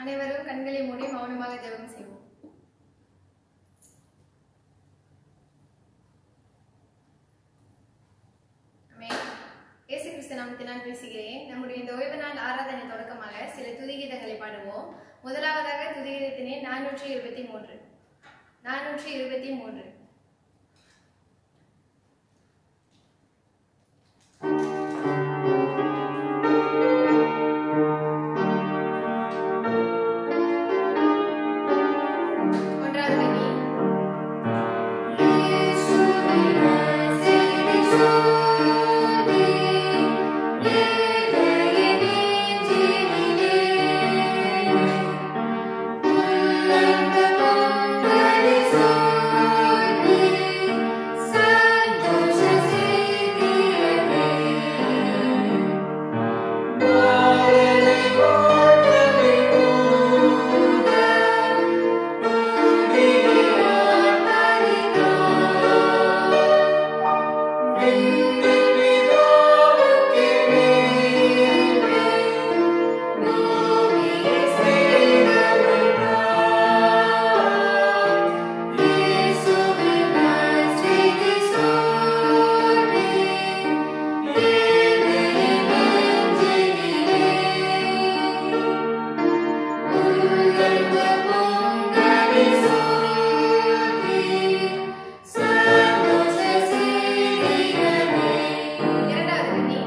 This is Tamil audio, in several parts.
அனைவரும் கண்களை மூடி மௌனமாக ஜெபம் செய்வோம் ஆமென். இயேசு கிறிஸ்து நாமத்தினால் பேசுகிறேன் நம்முடைய இந்த ஓய்வு நாள் ஆராதனை தொடக்கமாக சில துதிகீதங்களை பாடுவோம் முதலாவதாக துதிகீதத்தினே நானூற்றி இருபத்தி மூன்று நானூற்றி இருபத்தி மூன்று ஒன்றாவது வரி இரண்டாவது வரி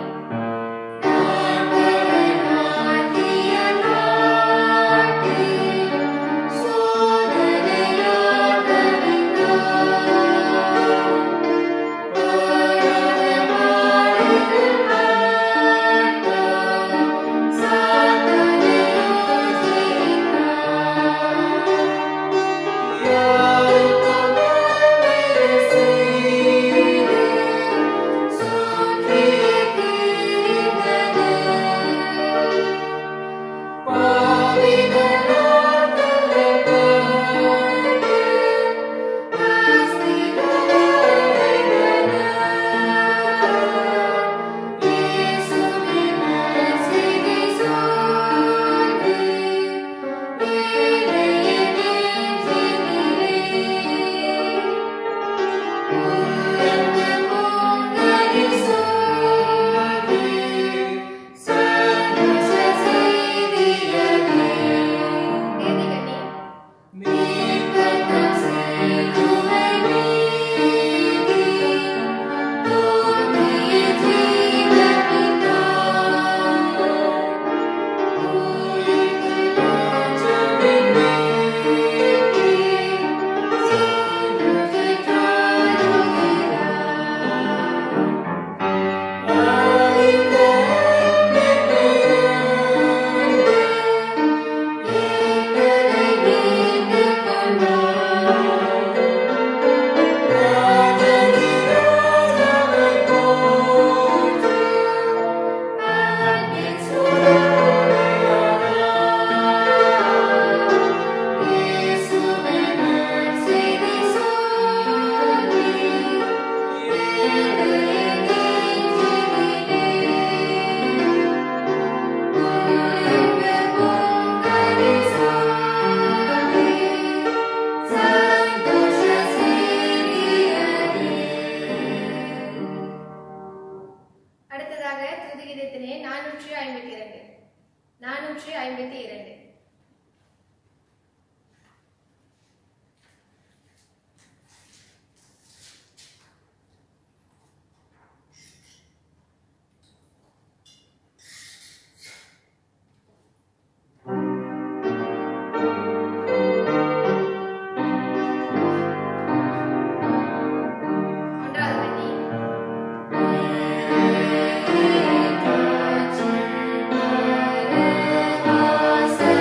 தேதி கண்ணி அடுத்ததாக துதிகிதத்தினே நானூற்றி ஐம்பத்தி இரண்டு நானூற்றி ஐம்பத்தி இரண்டு ஒன்றாவது வரி ஆசை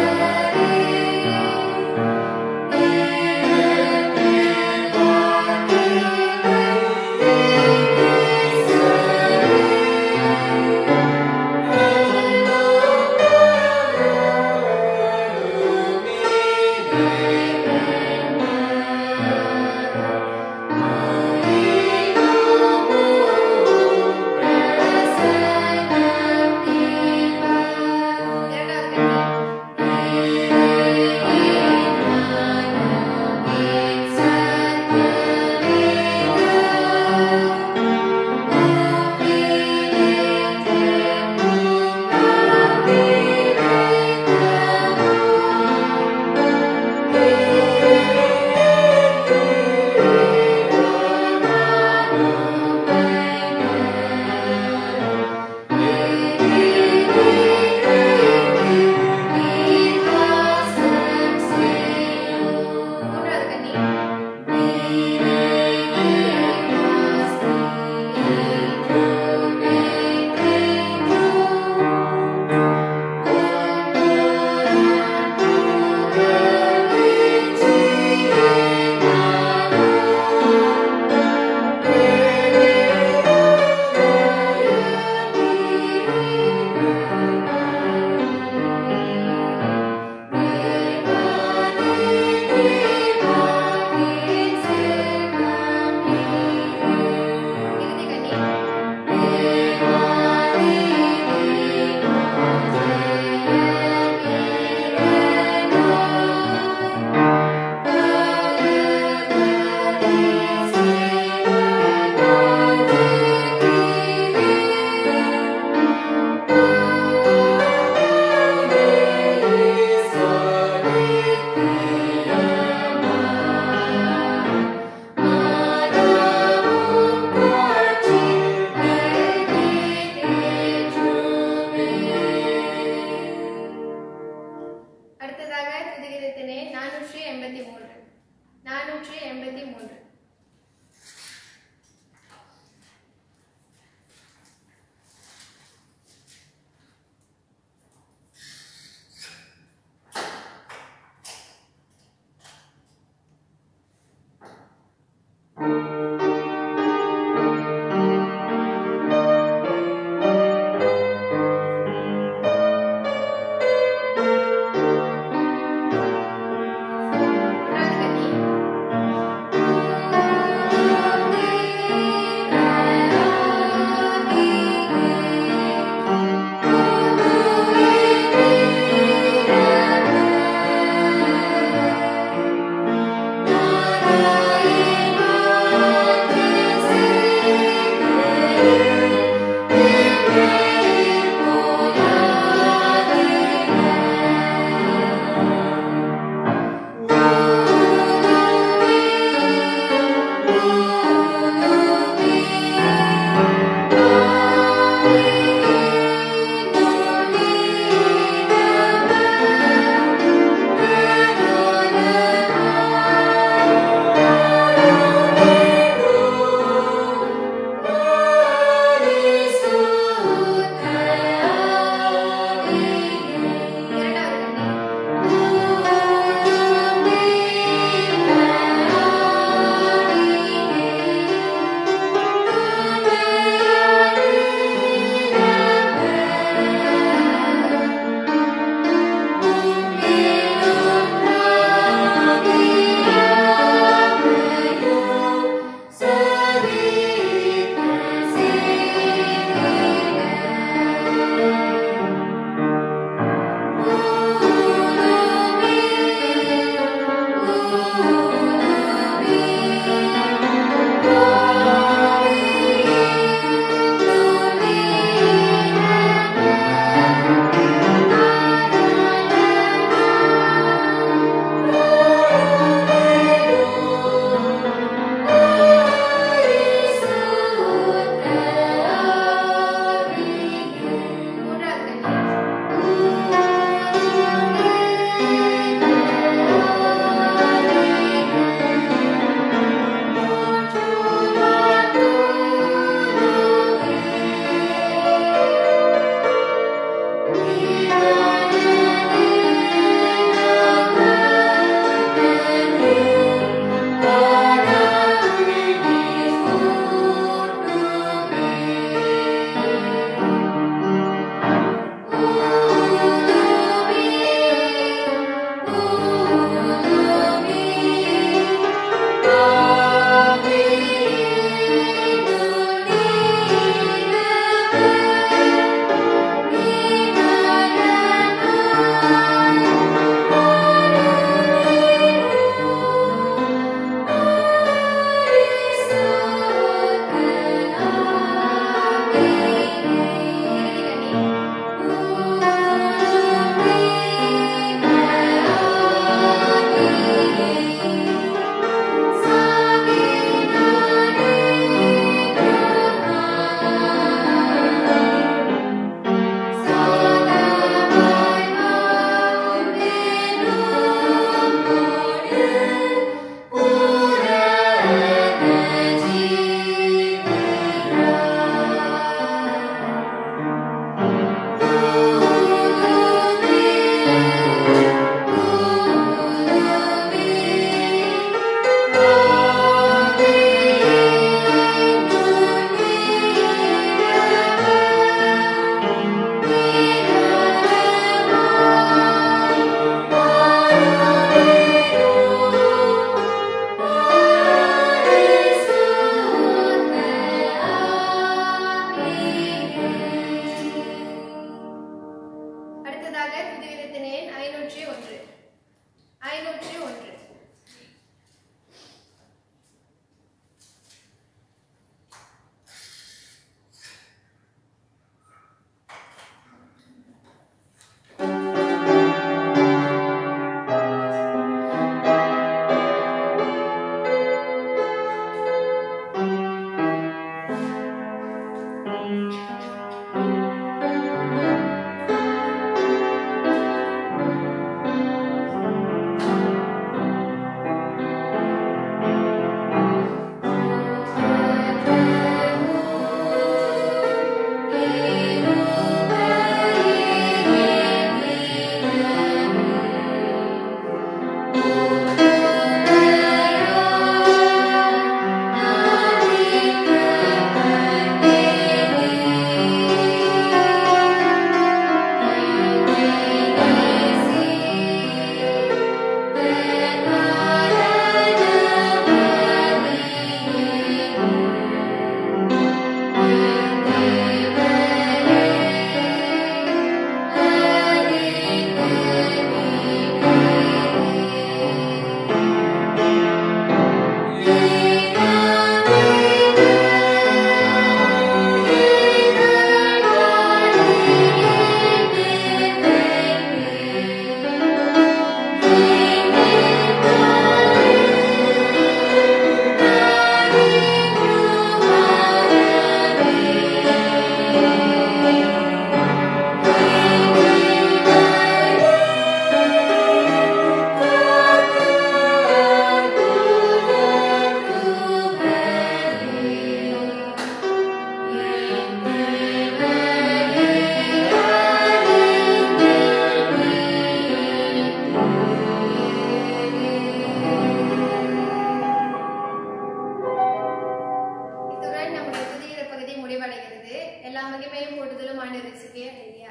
எல்லா மகிமையும் போட்டுதலும் ஆண்டு ரசிக்கே ஐயா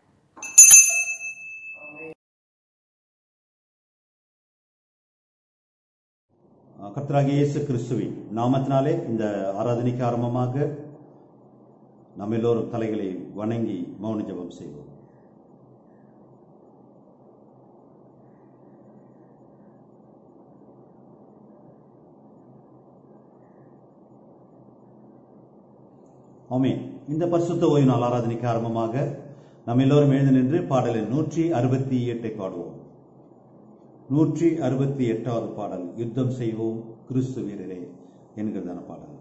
கர்த்தராகிய இயேசு கிறிஸ்துவின் நாமத்தினாலே இந்த ஆராதனைக்கு ஆரம்பமாக நம்ம எல்லோரும் தலைகளை வணங்கி மௌன ஜெபம் செய்வோம் ஆமென் இந்த பரிசுத்த ஓய்வு நாள் ஆராதனைக்கு ஆரம்பமாக நம்ம எல்லோரும் எழுந்து நின்று பாடலின் நூற்றி அறுபத்தி எட்டை பாடுவோம் நூற்றி அறுபத்தி எட்டாவது பாடல் யுத்தம் செய்வோம் கிறிஸ்து வீரரே என்கிறதான பாடல்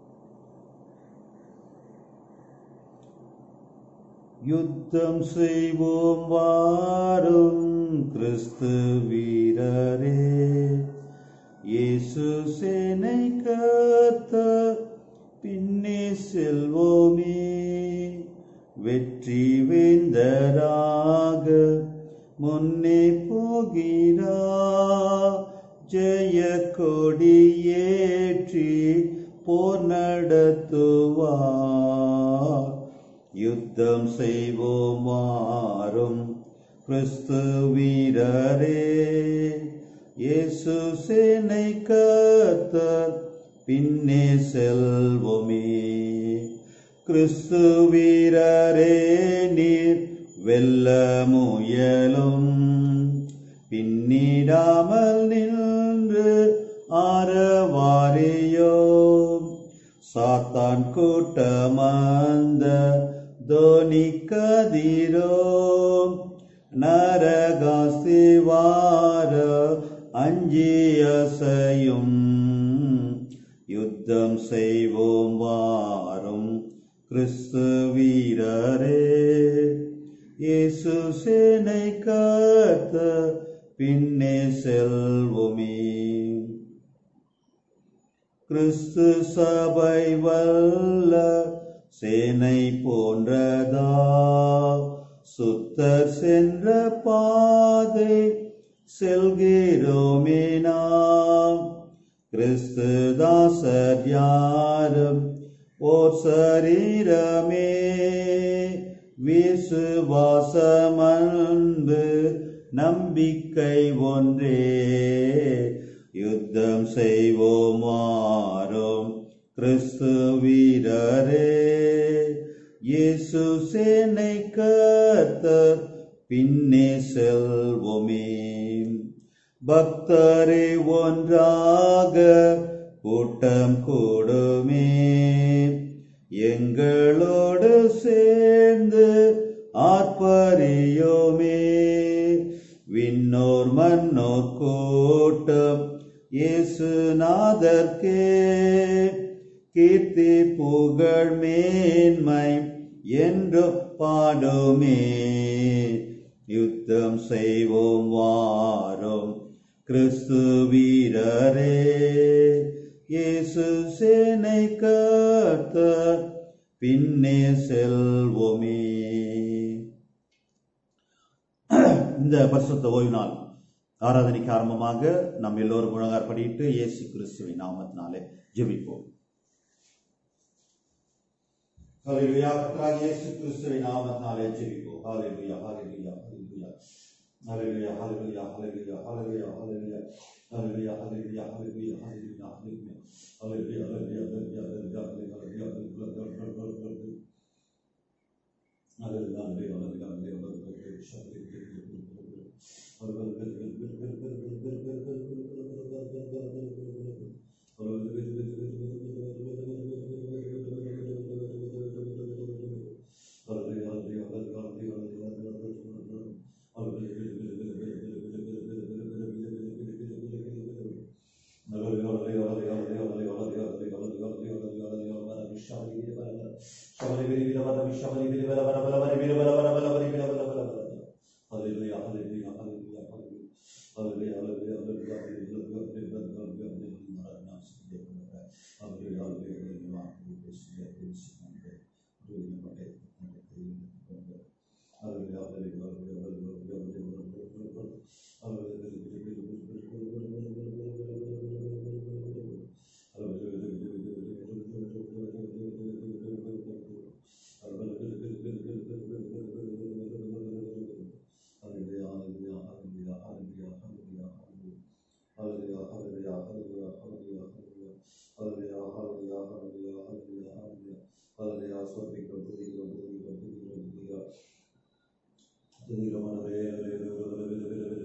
யுத்தம் செய்வோம் வாரும் கிறிஸ்து வீரரே இயேசு சேனை கத்த பின்னே செல்வோமே வெற்றி வேந்தராக முன்னே போகிறா ஜெய கொடியேற்றி போர் நடத்துவார் யுத்தம் செய்வோம் மாறும் கிறிஸ்து வீரரே இயேசு சேனை கத்தர் பின்னே செல்வோமே கிறிஸ்து வீரரே நீர் வெல்ல முயலும் பின்னிடாமல் நின்று ஆரவாரியோ சாத்தான் கூட்டமந்த தோனி கதிரோ நரகாசிவார அஞ்சியசையும் யுத்தம் செய்வோம் வாரும் கிறிஸ்து வீரரே இயேசு சேனை கத்த பின்னே செல்வோமே கிறிஸ்து சபை வல்ல சேனை போன்றதா சுத்தர் சென்ற பாதை செல்கிறோமே நாம் கிறிஸ்து தாசர் யாரும் ஓர் சரீரமே விசுவாசம் அன்பு நம்பிக்கை ஒன்றே யுத்தம் செய்வோம் மாறும் கிறிஸ்து வீரரே இயேசு சேனை கத்தர் பின்னே செல்வோமே பக்தரே ஒன்றாக கூட்டம் கூடுமே எங்களோடு சேர்ந்து ஆர்ப்பரியோமே விண்ணோர் மன்னோர் கூட்டம் இயேசுநாதர்க்கே கீர்த்தி புகழ் மேன்மை என்று பாடுமே யுத்தம் செய்வோம் வாரும் கிறிஸ்து வீரரே இயேசு சேனை கத்த பின்னே செல்வோமே இந்த பரிசுத்த ஓய்வு நாள் ஆராதனைக்கு ஆரம்பமாக நம்ம எல்லோரும் முழங்கார் படிட்டு இயேசு கிறிஸ்துவின் நாமத்தினாலே ஜெபிப்போம் ஹalleluya கர்த்தராகிய இயேசு கிறிஸ்துவின் நாமத்தினாலே ஜெபிப்போம் ஹalleluya ஹalleluya ஹalleluya ஹalleluya ஹalleluya ஹalleluya ஹalleluya ஹalleluya ஹalleluya ஹalleluya ஹalleluya ஹalleluya ஹalleluya ஹalleluya ஹalleluya ஸ்தோத்திரிக்கிறோம் துதிக்கிறோம் துதிக்கிறோம் துதிக்கிறோம் துதிக்கிறோம் துதிக்கிறோம் ஆண்டவரே.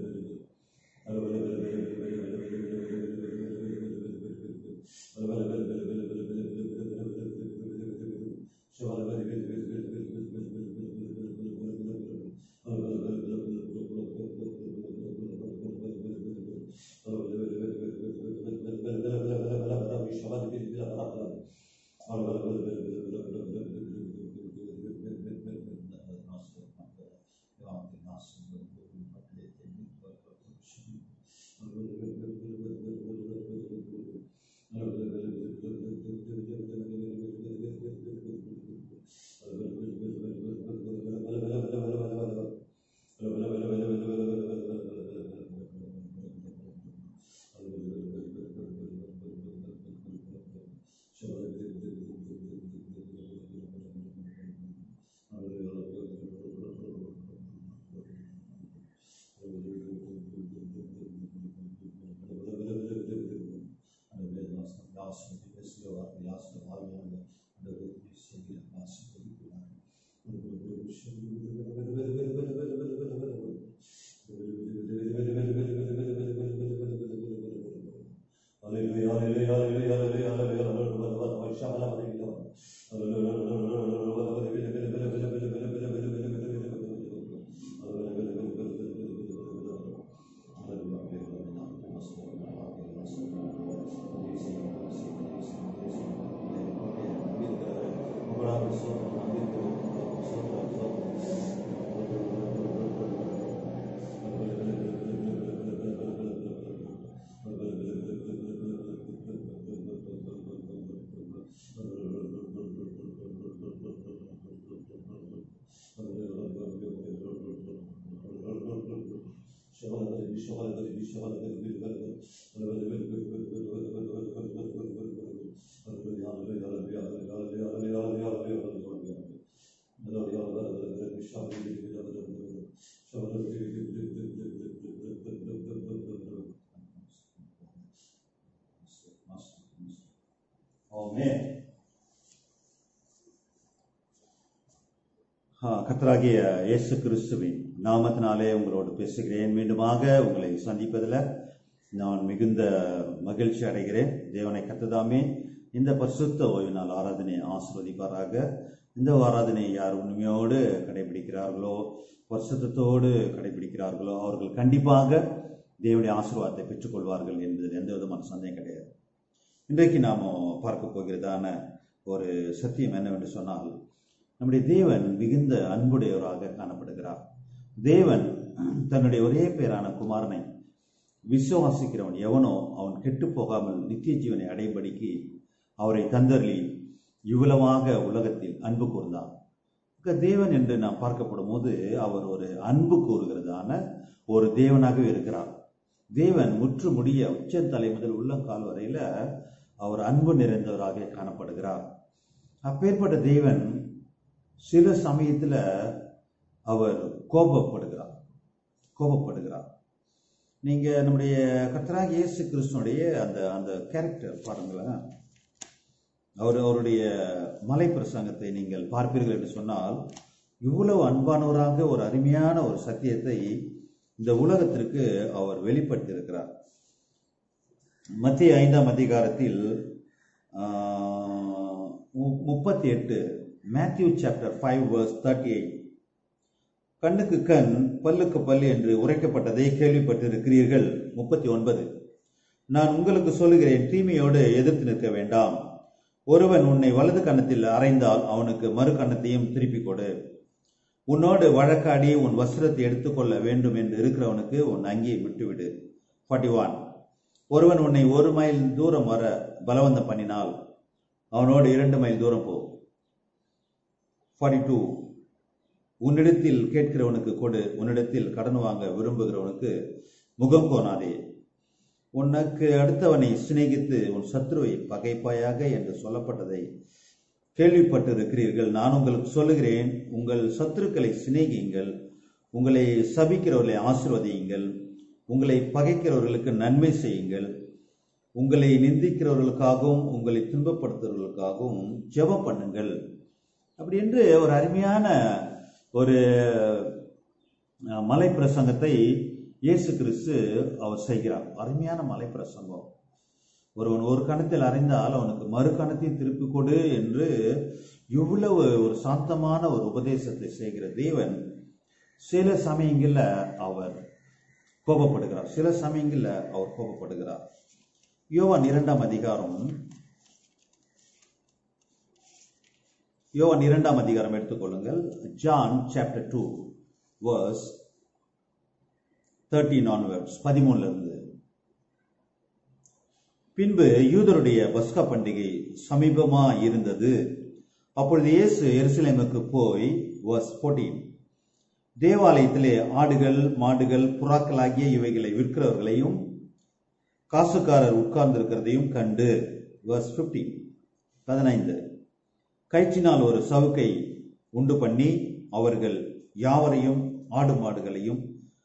Amen. ஆ, கர்த்தராகிய இயேசு கிறிஸ்துவின் நாமத்தினாலே உங்களோடு பேசுகிறேன் மீண்டுமாக உங்களை சந்திப்பதில் நான் மிகுந்த மகிழ்ச்சி அடைகிறேன் தேவனை கத்ததாமே இந்த பரிசுத்த ஓய்வு நாள் ஆராதனை ஆசிர்வதிப்பாராக இந்த ஆராதனை யார் உண்மையோடு கடைபிடிக்கிறார்களோ பரிசுத்தத்தோடு கடைபிடிக்கிறார்களோ அவர்கள் கண்டிப்பாக தேவனுடைய ஆசீர்வாதத்தை பெற்றுக்கொள்வார்கள் என்பதில் எந்த விதமான சந்தேகம் கிடையாது இன்றைக்கு நாம் பார்க்க போகிறதான ஒரு சத்தியம் என்னவென்று சொன்னால் நம்முடைய தேவன் மிகுந்த அன்புடையவராக காணப்படுகிறார் தேவன் தன்னுடைய ஒரே பேரான குமாரனை விசுவாசிக்கிறவன் எவனோ அவன் கெட்டு போகாமல் நித்திய ஜீவனை அடையும்படிக்கு அவரை தந்தர்லி இவ்வளவாக உலகத்தில் அன்பு கூர்ந்தார் இங்க தேவன் என்று நாம் பார்க்கப்படும் போது அவர் ஒரு அன்பு கூறுகிறதான ஒரு தேவனாகவே இருக்கிறார் தேவன் முற்று முடிய உச்சந்தலை முதல் உள்ளங்கால் வரையில அவர் அன்பு நிறைந்தவராக காணப்படுகிறார் அப்பேற்பட்ட தேவன் சில சமயத்துல அவர் கோபப்படுகிறார் கோபப்படுகிறார் நீங்க நம்முடைய கர்த்தராக இயேசு கிறிஸ்துனுடைய அந்த அந்த கேரக்டர் பாருங்களேன் அவர் அவருடைய மலை பிரசங்கத்தை நீங்கள் பார்ப்பீர்கள் என்று சொன்னால் இவ்வளவு அன்பானவராக ஒரு அருமையான ஒரு சத்தியத்தை இந்த உலகத்திற்கு அவர் வெளிப்படுத்தியிருக்கிறார் மத்திய ஐந்தாம் அதிகாரத்தில் ஆஹ், மு- முப்பத்தி எட்டு Matthew chapter five verse thirty eight கண்ணுக்கு கண் பல்லுக்கு பல் என்று உரைக்கப்பட்டதை கேள்விப்பட்டிருக்கிறீர்கள் முப்பத்தி ஒன்பது நான் உங்களுக்கு சொல்லுகிறேன் தீமையோடு எதிர்த்து நிற்க வேண்டாம் ஒருவன் உன்னை வலது கன்னத்தில் அறைந்தால் அவனுக்கு மறு கன்னத்தையும் திருப்பிக் கொடு உன்னோடு வழக்காடி உன் வஸ்திரத்தை எடுத்துக்கொள்ள வேண்டும் என்று இருக்கிறவனுக்கு உன் அங்கியை விட்டுவிடு ஃபார்ட்டி ஒன் ஒருவன் உன்னை ஒரு மைல் தூரம் வர பலவந்தம் பண்ணினால் அவனோடு இரண்டு மைல் தூரம் போ ஃபார்ட்டி டூ உன்னிடத்தில் கேட்கிறவனுக்கு கொடு உன்னிடத்தில் கடன் வாங்க விரும்புகிறவனுக்கு முகம் கோணாதே உனக்கு அடுத்தவனை சிநேகித்து உன் சத்ருவை பகைப்பாயாக என்று சொல்லப்பட்டதை கேள்விப்பட்டிருக்கிறீர்கள் நான் உங்களுக்கு சொல்லுகிறேன் உங்கள் சத்துருக்களை சிநேகியுங்கள் உங்களை சபிக்கிறவர்களை ஆசீர்வதியுங்கள் உங்களை பகைக்கிறவர்களுக்கு நன்மை செய்யுங்கள் உங்களை நிந்திக்கிறவர்களுக்காகவும் உங்களை துன்பப்படுத்துறவர்களுக்காகவும் ஜெபம் பண்ணுங்கள் அப்படி என்று ஒரு அருமையான ஒரு அஹ், மலை பிரசங்கத்தை இயேசு கிறிஸ்து அவர் செய்கிறார் அருமையான மலை பிரசங்கம் ஒருவன் ஒரு கணத்தில் அறைந்தால் அவனுக்கு மறு கணத்தையும் திருப்பி கொடு என்று இவ்வளவு ஒரு சாந்தமான ஒரு உபதேசத்தை செய்கிற தேவன் சில சமயங்கள்ல அவர் கோபப்படுகிறார் சில சமயங்கள்ல அவர் கோபப்படுகிறார் யோவான் இரண்டாம் அதிகாரம் யோவான் இரண்டாம் அதிகாரம் எடுத்துக்கொள்ளுங்கள் John chapter two verse thirteen onwards பதிமூணுல இருந்து பின்பு யூதருடைய பஸ்கா பண்டிகை சமீபமா இருந்தது அப்பொழுது இயேசு எருசலேமுக்கு போய் verse 14 தேவாலயத்திலே ஆடுகள் மாடுகள் புறாக்களாகிய இவைகளை விற்கிறவர்களையும் காசுக்காரர் உட்கார்ந்திருக்கிறதையும் கண்டு verse 15 பதினைந்து கயிற்றினால் ஒரு சவுக்கை உண்டு பண்ணி அவர்கள் யாவரையும் ஆடு மாடுகளையும்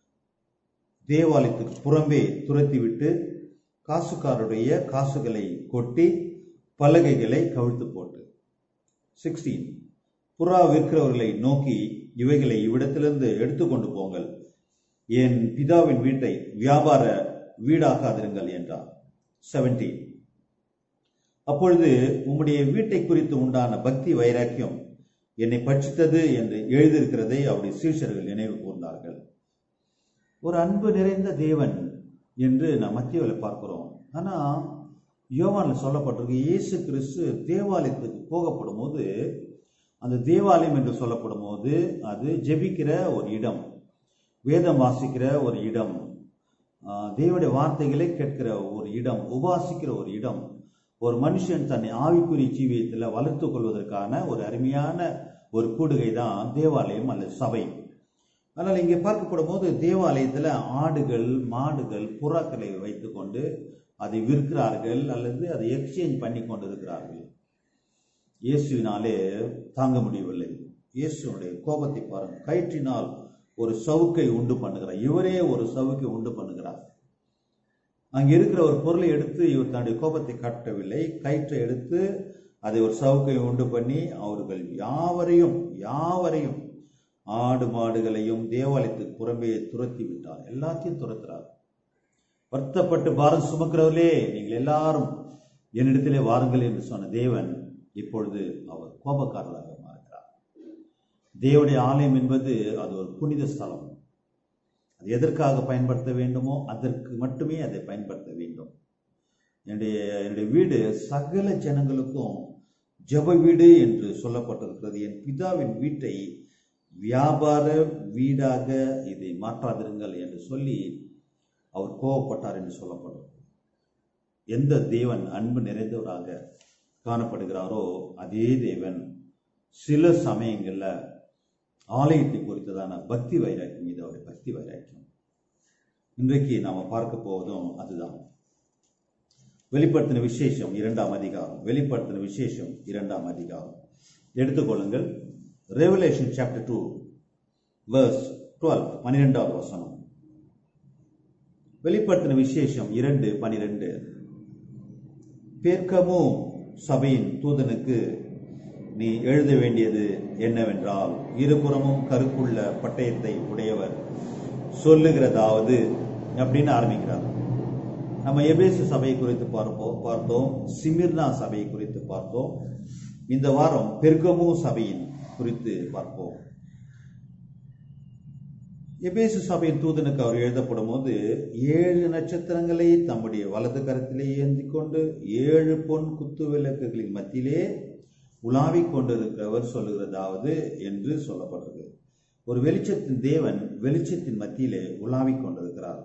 தேவாலயத்துக்கு புறம்பே துரத்திவிட்டு காசுக்காரருடைய காசுகளை கொட்டி பலகைகளை கவிழ்த்து போட்டு சிக்ஸ்டீன் புறா விற்கிறவர்களை நோக்கி இவைகளை இவ்விடத்திலிருந்து எடுத்துக்கொண்டு போங்கள் என் பிதாவின் வீட்டை வியாபார வீடாக்காதிருங்கள் என்றார் செவன்டீன் அப்பொழுது உம்முடைய வீட்டை குறித்து உண்டான பக்தி வைராக்கியம் என்னை பட்சித்தது என்று எழுதியிருக்கிறதை அவருடைய சீஷர்கள் நினைவு கூர்ந்தார்கள் ஒரு அன்பு நிறைந்த தேவன் என்று நாம் மத்தியில் பார்க்கிறோம் ஆனா யோவான்ல சொல்லப்பட்டிருக்கு இயேசு கிறிஸ்து தேவாலயத்துக்கு போகப்படும் போது அந்த தேவாலயம் என்று சொல்லப்படும் போது அது ஜெபிக்கிற ஒரு இடம் வேதம் வாசிக்கிற ஒரு இடம் ஆஹ் தேவனுடைய வார்த்தைகளை கேட்கிற ஒரு இடம் உபாசிக்கிற ஒரு இடம் ஒரு மனுஷன் தன்னை ஆவிக்குரிய ஜீவியத்தில் வளர்த்துக் கொள்வதற்கான ஒரு அருமையான ஒரு கூடுகை தான் தேவாலயம் அல்லது சபை ஆனால் இங்கே பார்க்கப்படும் போது தேவாலயத்தில் ஆடுகள் மாடுகள் புறாக்களை வைத்துக்கொண்டு அதை விற்கிறார்கள் அல்லது அதை எக்ஸ்சேஞ்ச் பண்ணி கொண்டு இருக்கிறார்கள் இயேசுவினாலே தாங்க முடியவில்லை இயேசுனுடைய கோபத்தை பாருங்கள் கயிற்றினால் ஒரு சவுக்கை உண்டு பண்ணுகிறார் இவரே ஒரு சவுக்கை உண்டு பண்ணுகிறார் அங்கே இருக்கிற ஒரு பொருளை எடுத்து இவர் தன்னுடைய கோபத்தை காட்டவில்லை கயிற்றை எடுத்து அதை ஒரு சவுக்கை உண்டு பண்ணி அவர்கள் யாவரையும் யாவரையும் ஆடு மாடுகளையும் தேவாலயத்துக்கு புறம்பே துரத்தி விட்டார் எல்லாத்தையும் துரத்துறார் வருத்தப்பட்டு பாரம் சுமக்கிறவர்களே நீங்கள் எல்லாரும் என்னிடத்திலே வாருங்கள் என்று சொன்ன தேவன் இப்பொழுது அவர் கோபக்காரராக மாறுகிறார் தேவனுடைய ஆலயம் என்பது அது ஒரு புனித ஸ்தலம் அது எதற்காக பயன்படுத்த வேண்டுமோ அதற்கு மட்டுமே அதை பயன்படுத்த வேண்டும் என்னுடைய என்னுடைய வீடு சகல ஜனங்களுக்கும் ஜெப வீடு என்று சொல்லப்பட்டிருக்கிறது என் பிதாவின் வீட்டை வியாபார வீடாக இதை மாற்றாதிருங்கள் என்று சொல்லி அவர் கோவப்பட்டார் என்று சொல்லப்படும் எந்த தேவன் அன்பு நிறைந்தவராக காணப்படுகிறாரோ அதே தேவன் சில சமயங்கள்ல ஆலயத்தை குறித்ததான பக்தி வைராக்கியம் இது அவருடைய பக்தி வைராக்கியம் இன்றைக்கு நாம பார்க்க போவதும் அதுதான் வெளிப்படுத்தின விசேஷம் இரண்டாம் அதிகாரம் வெளிப்படுத்தின விசேஷம் இரண்டாம் அதிகாரம் எடுத்துக்கொள்ளுங்கள் Revelation chapter two verse twelve பனிரெண்டாவது வசனம் வெளிப்படுத்தின விசேஷம் இரண்டு பனிரெண்டு பேர்க்கமோ சபையின் தூதனுக்கு நீ எழுத வேண்டியது என்னவென்றால் இருபுறமும் கருப்புள்ள பட்டயத்தை உடையவர் சொல்லுகிறதாவது அப்படின்னு ஆரம்பிக்கிறார் நம்ம எபேசு சபை குறித்து பார்ப்போம் பார்த்தோம் சிமிர்னா சபை குறித்து பார்த்தோம் இந்த வாரம் பெர்கமு சபையின் குறித்து பார்ப்போம் எபேசு சபையின் தூதனுக்கு அவர் எழுதப்படும் போது ஏழு நட்சத்திரங்களை தம்முடைய வலது கரத்திலே ஏந்தி கொண்டு ஏழு பொன் குத்து விளக்குகளின் மத்தியிலே உலாவிக் கொண்டிருக்கிறவர் சொல்லுகிறதாவது என்று சொல்லப்படுறது ஒரு வெளிச்சத்தின் தேவன் வெளிச்சத்தின் மத்தியிலே உலாவிக் கொண்டிருக்கிறார்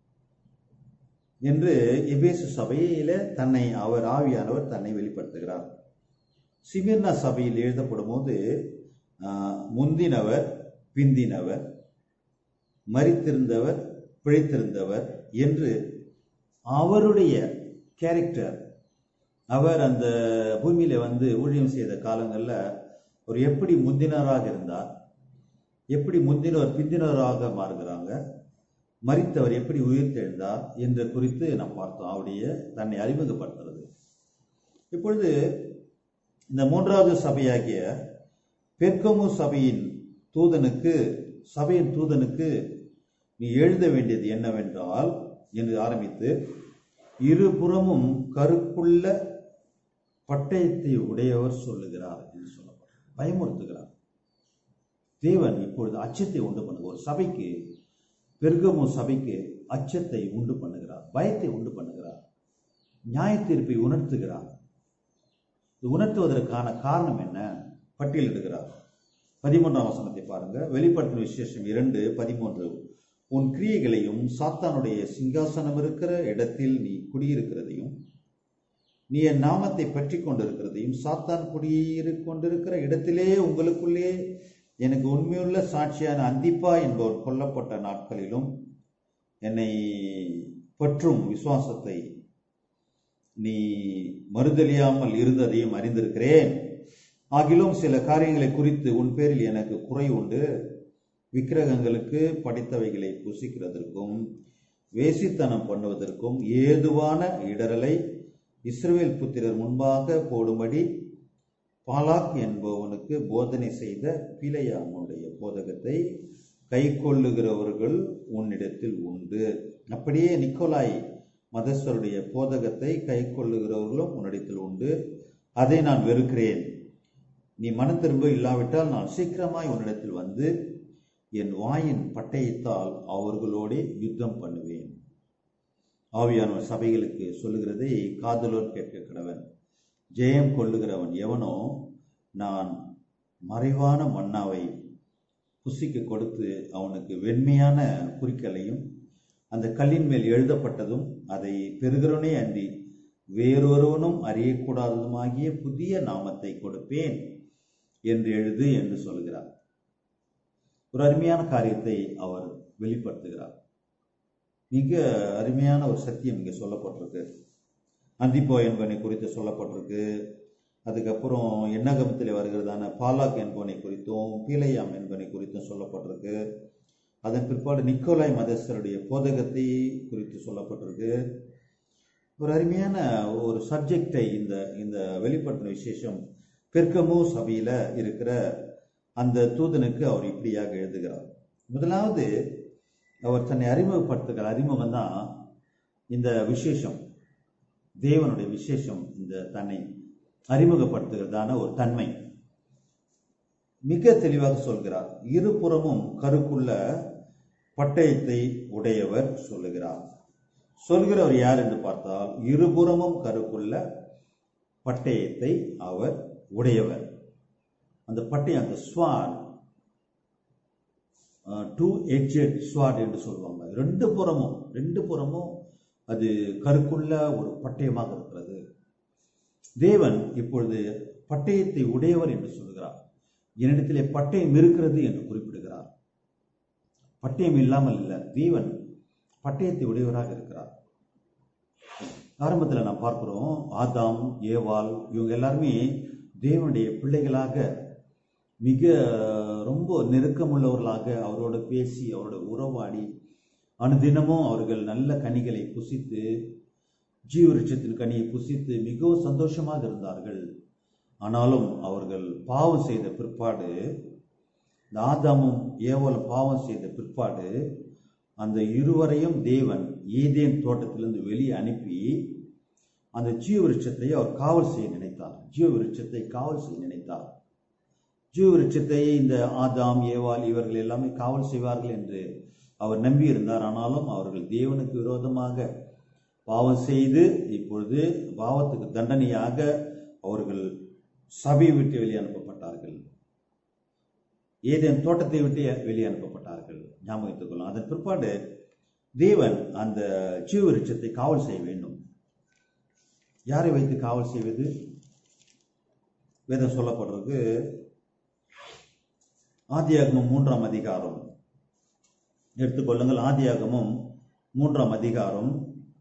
என்று எபேசு சபையில தன்னை அவர் ஆவியானவர் தன்னை வெளிப்படுத்துகிறார் சிமிர்னா சபையில் எழுதப்படும் போது ஆஹ், முந்தினவர் பிந்தினவர் மரித்திருந்தவர் பிழைத்திருந்தவர் என்று அவருடைய கேரக்டர் அவர் அந்த பூமியில வந்து ஊழியம் செய்த காலங்கள்ல ஒரு எப்படி முந்தினராக இருந்தார் எப்படி முந்தினவர் பிந்தினராக மாறுகிறாங்க மரித்தவர் எப்படி உயிர்த்தெழுந்தார் என்ற குறித்து நாம் பார்த்தோம் அவருடைய தன்னை அறிமுகப்படுத்துறது இப்பொழுது இந்த மூன்றாவது சபையாகிய பெர்கமு சபையின் தூதனுக்கு சபையின் தூதனுக்கு நீ எழுத வேண்டியது என்னவென்றால் என்று ஆரம்பித்து இருபுறமும் கருப்புள்ள பட்டயத்தை உடையவர் சொல்லுகிறார் என்று சொல்லப்படும் பயமுறுத்துகிறார் தேவன் இப்பொழுது அச்சத்தை உண்டு பண்ணுகிறார் ஒரு சபைக்கு பெருகமு சபைக்கு அச்சத்தை உண்டு பண்ணுகிறார் பயத்தை உண்டு பண்ணுகிறார் நியாய தீர்ப்பை உணர்த்துகிறார் இது உணர்த்துவதற்கான காரணம் என்ன பட்டியலிடுகிறார் பதிமூன்றாம் வசனத்தை பாருங்க வெளிப்படுத்தின விசேஷம் இரண்டு பதிமூன்று உன் கிரியைகளையும் சாத்தானுடைய சிங்காசனம் இருக்கிற இடத்தில் நீ குடியிருக்கிறதையும் நீ என் நாமத்தை பற்றி கொண்டிருக்கிறதையும் சாத்தான் குடியிரு கொண்டிருக்கிற இடத்திலே உங்களுக்குள்ளே எனக்கு உண்மையுள்ள சாட்சியான அந்திப்பா என்பவர் கொல்லப்பட்ட நாட்களிலும் என்னை பற்றும் விசுவாசத்தை நீ மறுதலியாமல் இருந்ததையும் அறிந்திருக்கிறேன் ஆகிலும் சில காரியங்களை குறித்து உன் பேரில் எனக்கு குறை உண்டு விக்கிரகங்களுக்கு படித்தவைகளை புசிக்கிறதற்கும் வேசித்தனம் பண்ணுவதற்கும் ஏதுவான இடரலை இஸ்ரவேல் புத்திரர் முன்பாக போடும்படி பாலாக் என்பவனுக்கு போதனை செய்த பிழையாமுடைய போதகத்தை கை கொள்ளுகிறவர்கள் உன்னிடத்தில் உண்டு அப்படியே நிக்கோலாய் மதஸ்வருடைய போதகத்தை கை கொள்ளுகிறவர்களும் உன்னிடத்தில் உண்டு அதை நான் வெறுக்கிறேன் நீ மனம் திரும்ப இல்லாவிட்டால் நான் சீக்கிரமாய் உன்னிடத்தில் வந்து என் வாயின் பட்டயத்தால் அவர்களோடே யுத்தம் பண்ணுவேன் ஆவியானவர் சபைகளுக்கு சொல்லுகிறதை காதலோர் கேட்க கடவன் ஜெயம் கொள்ளுகிறவன் எவனோ நான் மறைவான மன்னாவை புசிக்க கொடுத்து அவனுக்கு வெண்மையான குறிக்கலையும் அந்த கல்லின் மேல் எழுதப்பட்டதும் அதை பெறுகிறவனே அன்றி வேறொருவனும் அறியக்கூடாததுமாகிய புதிய நாமத்தை கொடுப்பேன் என்று எழுது என்று சொல்கிறார் ஒரு அருமையான காரியத்தை அவர் வெளிப்படுத்துகிறார் மிக அருமையான ஒரு சத்தியம் இங்கே சொல்லப்பட்டிருக்கு அந்திப்போ என்பனை குறித்து சொல்லப்பட்டிருக்கு அதுக்கப்புறம் எண்ணகமத்தில் வருகிறதான பாலாக் என்பனை குறித்தும் பீலையாம் என்பனை குறித்தும் சொல்லப்பட்டிருக்கு அதன் பிற்பாடு நிக்கோலாய் மதஸ்தருடைய போதகத்தை குறித்து சொல்லப்பட்டிருக்கு ஒரு அருமையான ஒரு சப்ஜெக்டை இந்த இந்த வெளிப்படுத்தின விசேஷம் பெர்கமு சபையில இருக்கிற அந்த தூதனுக்கு அவர் இப்படியாக எழுதுகிறார் முதலாவது அவர் தன்னை அறிமுகப்படுத்துகிற அறிமுகம் தான் இந்த விசேஷம் தேவனுடைய விசேஷம் இந்த தன்னை அறிமுகப்படுத்துகிறதான ஒரு தன்மை மிக தெளிவாக சொல்கிறார் இருபுறமும் கருக்குள்ள பட்டயத்தை உடையவர் சொல்லுகிறார் சொல்கிறவர் யார் என்று பார்த்தால் இருபுறமும் கருக்குள்ள பட்டயத்தை அவர் உடையவர் அந்த பட்டயம் அந்த ஸ்வாட் டூ எட்ஜட் ஸ்வாட் என்று சொல்லுவாங்க ரெண்டு புறமும் ரெண்டு புறமும் அது கருக்குள்ள ஒரு பட்டயமாக இருக்கிறது தேவன் இப்பொழுது பட்டயத்தை உடையவர் என்று சொல்கிறார் என்னிடத்திலே பட்டயம் இருக்கிறது என்று குறிப்பிடுகிறார் பட்டயம் இல்லாமல் இல்லை தேவன் பட்டயத்தை உடையவராக இருக்கிறார் ஆரம்பத்தில் நாம் பார்க்கிறோம் ஆதாம் ஏவாள் இவங்க எல்லாருமே தேவனுடைய பிள்ளைகளாக மிக ரொம்ப நெருக்கமுள்ளவர்களாக அவரோட பேசி அவரோட உறவாடி அனுதினமும் அவர்கள் நல்ல கனிகளை புசித்து ஜீவருட்சத்தின் கனியை புசித்து மிகவும் சந்தோஷமாக இருந்தார்கள் ஆனாலும் அவர்கள் பாவம் செய்த பிற்பாடு இந்த ஆதாமும் ஏவலும் பாவம் செய்த பிற்பாடு அந்த இருவரையும் தேவன் ஏதேன் தோட்டத்திலிருந்து வெளியே அனுப்பி அந்த ஜீவ விருட்சத்தை அவர் காவல் செய்ய நினைத்தார் ஜீவ விருட்சத்தை காவல் செய்ய நினைத்தார் ஜீவ விருட்சத்தை இந்த ஆதாம் ஏவாள் இவர்கள் எல்லாமே காவல் செய்வார்கள் என்று அவர் நம்பி இருந்தார் ஆனாலும் அவர்கள் தேவனுக்கு விரோதமாக பாவம் செய்து இப்பொழுது பாவத்துக்கு தண்டனையாக அவர்கள் சபையை விட்டு வெளியே அனுப்பப்பட்டார்கள் ஏதேன் தோட்டத்தை விட்டு வெளியே அனுப்பப்பட்டார்கள் ஞாபகத்துக் கொள்ளும் அதன் பிற்பாடு தேவன் அந்த ஜீவ விருட்சத்தை காவல் செய்ய வேண்டும் யாரை வைத்து காவல் செய்வது வேதம் சொல்லப்படுறது ஆதியாகமம் மூன்றாம் அதிகாரம் எடுத்துக்கொள்ளுங்கள் ஆதியாகமம் மூன்றாம் அதிகாரம்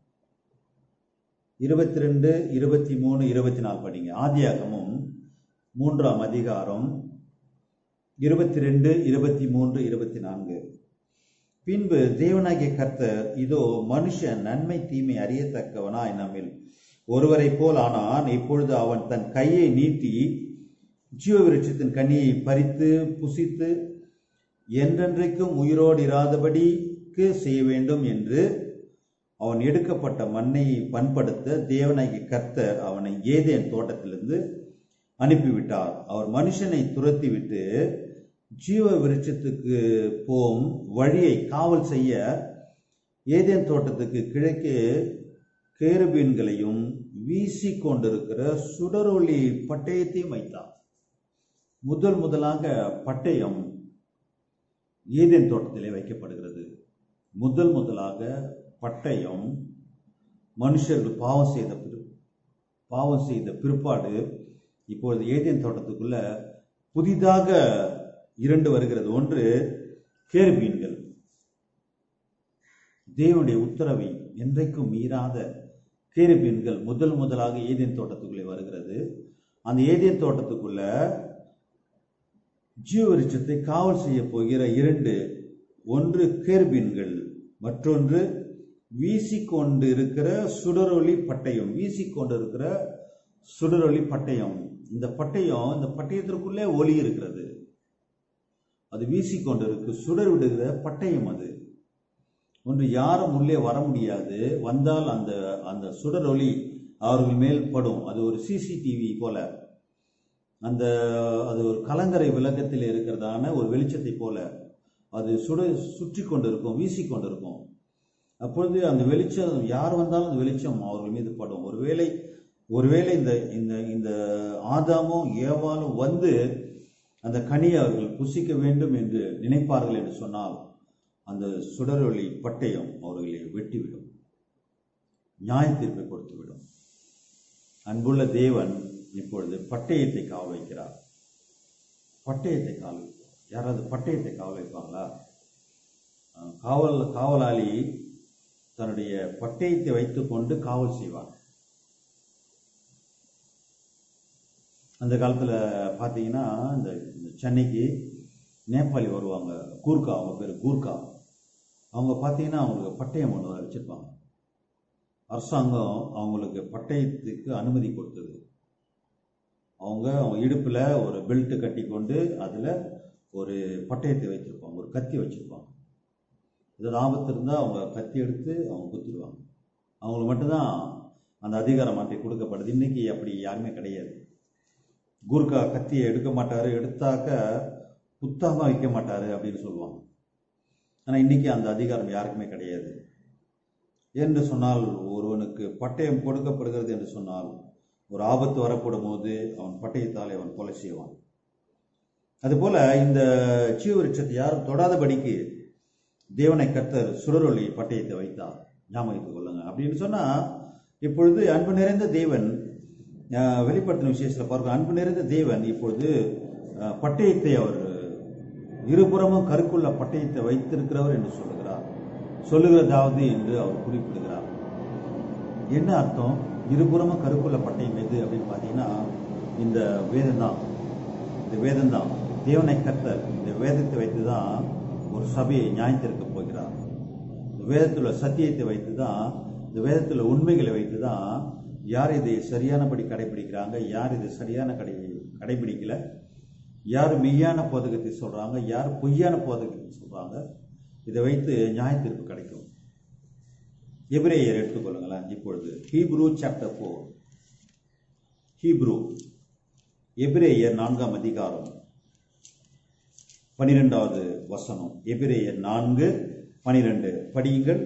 இருபத்தி ரெண்டு இருபத்தி மூணு இருபத்தி நாலு படிங்க ஆதியாகமும் மூன்றாம் அதிகாரம் இருபத்தி ரெண்டு இருபத்தி மூன்று இருபத்தி நான்கு பின்பு தேவனாகிய கர்த்தர் இதோ மனுஷன் நன்மை தீமை அறியத்தக்கவனாய் நம்மில் ஒருவரை போல் ஆனான் இப்பொழுது அவன் தன் கையை நீட்டி ஜீவ விருட்சத்தின் கனியை பறித்து புசித்து என்றென்றைக்கும் உயிரோடு இராதபடிக்கு செய்ய வேண்டும் என்று அவன் எடுக்கப்பட்ட மண்ணை பண்படுத்த தேவனாகிய கர்த்தர் அவனை ஏதேன் தோட்டத்திலிருந்து அனுப்பிவிட்டார் அவர் மனுஷனை துரத்திவிட்டு ஜீவ விருட்சத்துக்கு போம் வழியை காவல் செய்ய ஏதேன் தோட்டத்துக்கு கிழக்கே கேருபீன்களையும் வீசி கொண்டிருக்கிற சுடரொளி பட்டயத்தையும் வைத்தார் முதல் முதலாக பட்டயம் ஏதேன் தோட்டத்திலே வைக்கப்படுகிறது முதல் முதலாக பட்டயம் மனுஷர்கள் பாவம் செய்த பிற- பாவம் செய்த பிற்பாடு இப்பொழுது ஏதேன் தோட்டத்துக்குள்ள புதிதாக இரண்டு வருகிறது ஒன்று கேருபீன்கள் தேவனுடைய உத்தரவை என்றைக்கும் மீறாத கேருபீன்கள் முதல் முதலாக ஏதேன் தோட்டத்துக்குள்ளே வருகிறது அந்த ஏதேன் தோட்டத்துக்குள்ள ஜீவ விருட்சத்தை காவல் செய்ய போகிற இரண்டு ஒன்று கேர்பீன்கள் மற்றொன்று வீசிக்கொண்டு இருக்கிற சுடரொளி பட்டயம் வீசிக்கொண்டு இருக்கிற சுடரொளி பட்டயம் இந்த பட்டயம் இந்த பட்டயத்திற்குள்ளே ஒளி இருக்கிறது அது வீசிக்கொண்டு இருக்கு சுடர் விடுகிற பட்டயம் அது ஒன்று யாரும் உள்ளே வர முடியாது வந்தால் அந்த அந்த சுடரொளி அவர்கள் மேல் படும் அது ஒரு சிசிடிவி போல அந்த அது ஒரு கலங்கரை விளக்கத்தில் இருக்கிறதான ஒரு வெளிச்சத்தை போல அது சுட சுற்றி கொண்டிருக்கும் வீசி கொண்டிருக்கும் அப்பொழுது அந்த வெளிச்சம் யார் வந்தாலும் அந்த வெளிச்சம் அவர்கள் மீது படும் ஒருவேளை ஒருவேளை இந்த இந்த இந்த ஆதாமும் ஏவாலும் வந்து அந்த கனியை அவர்கள் புசிக்க வேண்டும் என்று நினைப்பார்கள் என்று சொன்னால் அந்த சுடரொளி பட்டயம் அவர்களை வெட்டிவிடும் நியாய தீர்ப்பை கொடுத்துவிடும் அன்புள்ள தேவன் இப்பொழுது பட்டயத்தை காவல் வைக்கிறார் பட்டயத்தை காவல் வைக்கிறார் யாராவது பட்டயத்தை காவல் வைப்பாங்களா அஹ் காவல் காவலாளி தன்னுடைய பட்டயத்தை வைத்துக்கொண்டு காவல் செய்வார் அந்த காலத்துல பாத்தீங்கன்னா இந்த இந்த சென்னைக்கு நேபாளி வருவாங்க கூர்க்கா அவங்க பேர் கூர்க்கா அவங்க பார்த்தீங்கன்னா அவங்களுக்கு பட்டயம் ஒன்று வச்சிருப்பாங்க அரசாங்கம் அவங்களுக்கு பட்டயத்துக்கு அனுமதி கொடுத்தது அவங்க அவங்க இடுப்பில் ஒரு பெல்ட் கட்டி கொண்டு அதில் ஒரு பட்டயத்தை வைத்திருப்பாங்க ஒரு கத்தி வச்சிருப்பாங்க ஏதாவது ஆபத்து இருந்தால் அவங்க கத்தி எடுத்து அவங்க குத்திடுவாங்க அவங்களுக்கு மட்டும்தான் அந்த அதிகாரம் மாற்றி கொடுக்கப்படுது இன்னைக்கு அப்படி யாருமே கிடையாது கூர்க்கா கத்தியை எடுக்க மாட்டாரு எடுத்தாக்க புத்தாம வைக்க மாட்டாரு அப்படின்னு சொல்லுவாங்க ஆனால் இன்னைக்கு அந்த அதிகாரம் யாருக்குமே கிடையாது என்று சொன்னால் ஒருவனுக்கு பட்டயம் கொடுக்கப்படுகிறது என்று சொன்னால் ஒரு ஆபத்து வரப்படும் போது அவன் பட்டயத்தாலே அவன் கொலை செய்வான் அதுபோல இந்த சீவரிச்சத்தை யாரும் தொடாதபடிக்கு தேவனை கர்த்தர் சுடரொளி பட்டயத்தை வைத்தார் ஞாபகத்துக் கொள்ளுங்க அப்படின்னு சொன்னா இப்பொழுது அன்பு நிறைந்த தேவன் அஹ், வெளிப்படுத்தின விசேஷத்தில் பார்க்க அன்பு நிறைந்த தேவன் இப்பொழுது அஹ், பட்டயத்தை அவர் இருபுறமும் கருக்குள்ள பட்டயத்தை வைத்திருக்கிறவர் என்று சொல்லுகிறார் சொல்லுகிறதாவது என்று அவர் குறிப்பிடுகிறார் என்ன அர்த்தம் இருபுறமும் கருக்குள்ள பட்டயம் எது அப்படின்னு பார்த்தீங்கன்னா இந்த வேதம் தான் இந்த வேதம் தான் தேவனை கர்த்தர் இந்த வேதத்தை வைத்து தான் ஒரு சபையை நியாயத்திருக்க போகிறார் இந்த வேதத்தில் உள்ள சத்தியத்தை வைத்து தான் இந்த வேதத்தில் உள்ள உண்மைகளை வைத்து தான் யார் இதை சரியானபடி கடைபிடிக்கிறாங்க யார் இதை சரியான கடை கடைபிடிக்கல யார் மெய்யான போதகத்தை சொல்றாங்க யார் பொய்யான போதகத்தை சொல்றாங்க இதை வைத்து நியாயத்தீர்ப்பு கிடைக்கும் எபிரேயர் எடுத்துக்கொள்ளுங்களேன் இப்பொழுது ஹீப்ரூ சாப்டர் ஃபோர் ஹீப்ரூ எபிரேயர் நான்காம் அதிகாரம் பனிரெண்டாவது வசனம் எபிரேயர் நான்கு பனிரெண்டு படியுங்கள்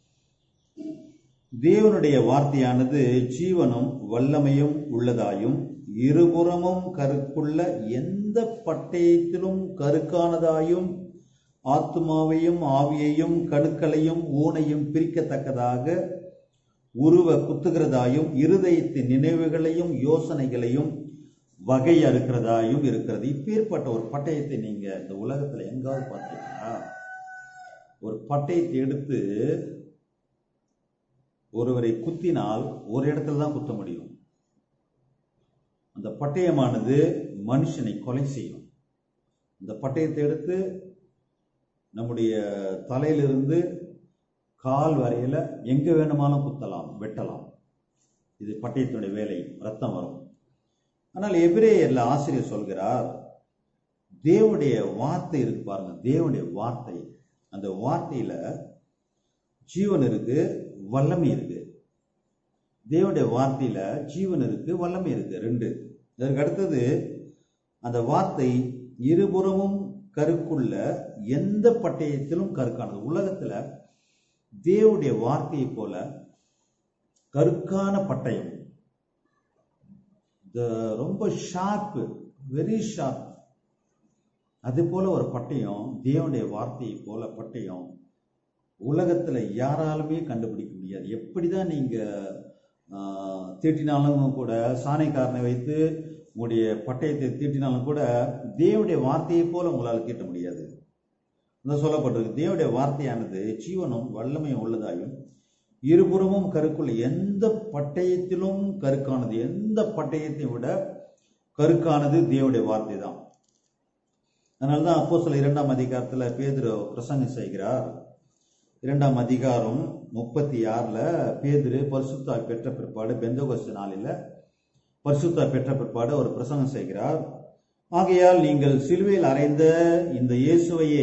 தேவனுடைய வார்த்தையானது ஜீவனும் வல்லமையும் உள்ளதாயும் இருபுறமும் கருக்குள்ள எந்த பட்டயத்திலும் கருக்கானதாயும் ஆத்மாவையும் ஆவியையும் கணுக்களையும் ஊனையும் பிரிக்கத்தக்கதாக உருவ குத்துகிறதாயும் இருதயத்தின் நினைவுகளையும் யோசனைகளையும் வகை அறுக்கிறதாயும் இருக்கிறது இப்பேற்பட்ட ஒரு பட்டயத்தை நீங்க இந்த உலகத்துல எங்காவது பார்த்தீங்கன்னா ஒரு பட்டயத்தை எடுத்து ஒருவரை குத்தினால் ஒரு இடத்துல தான் குத்த முடியும் அந்த பட்டயமானது மனுஷனை கொலை செய்யும் இந்த பட்டயத்தை எடுத்து நம்முடைய தலையிலிருந்து கால் வரையில எங்க வேணுமானாலும் குத்தலாம் வெட்டலாம் இது பட்டயத்தினுடைய வேலை ரத்தம் வரும் ஆனால் எபிரேயர்ல ஆசிரியர் சொல்கிறார் தேவனுடைய வார்த்தை இருக்கு பாருங்க தேவனுடைய வார்த்தை அந்த வார்த்தையில ஜீவன் இருக்கு வல்லமை இருக்கு தேவனுடைய வார்த்தையில ஜீவன் இருக்கு வல்லமை இருக்கு ரெண்டு இதற்கு அடுத்தது அந்த வார்த்தை இருபுறமும் கருக்குள்ள எந்த பட்டயத்திலும் கருக்கானது உலகத்துல தேவனுடைய வார்த்தையை போல கருக்கான பட்டயம் இந்த ரொம்ப ஷார்ப்பு வெரி ஷார்ப் அது போல ஒரு பட்டயம் தேவனுடைய வார்த்தையை போல பட்டயம் உலகத்துல யாராலுமே கண்டுபிடிக்க முடியாது எப்படிதான் நீங்க ஆஹ், தீட்டினாலும் கூட சாணைக்காரனை வைத்து உங்களுடைய பட்டயத்தை தீட்டினாலும் கூட தேவனுடைய வார்த்தையை போல உங்களால் தீட்ட முடியாது இந்த சொல்லப்பட்டிருக்கு தேவனுடைய வார்த்தையானது ஜீவனும் வல்லமையும் உள்ளதாயும் இருபுறமும் கருக்குள்ள எந்த பட்டயத்திலும் கருக்கானது எந்த பட்டயத்தையும் விட கருக்கானது தேவனுடைய வார்த்தை தான் அதனால்தான் அப்போ சில இரண்டாம் அதிகாரத்துல பேதுரு பிரசங்கம் செய்கிறார் இரண்டாம் அதிகாரம் முப்பத்தி ஆறுல பேதுரு பரிசுத்தா பெற்ற பிற்பாடு பெந்தகோஸ்து நாளில பரிசுத்தா பெற்ற பிற்பாடு ஒரு பிரசங்கம் செய்கிறார் ஆகையால் நீங்கள் சிலுவையில் அறைந்த இந்த இயேசுவையே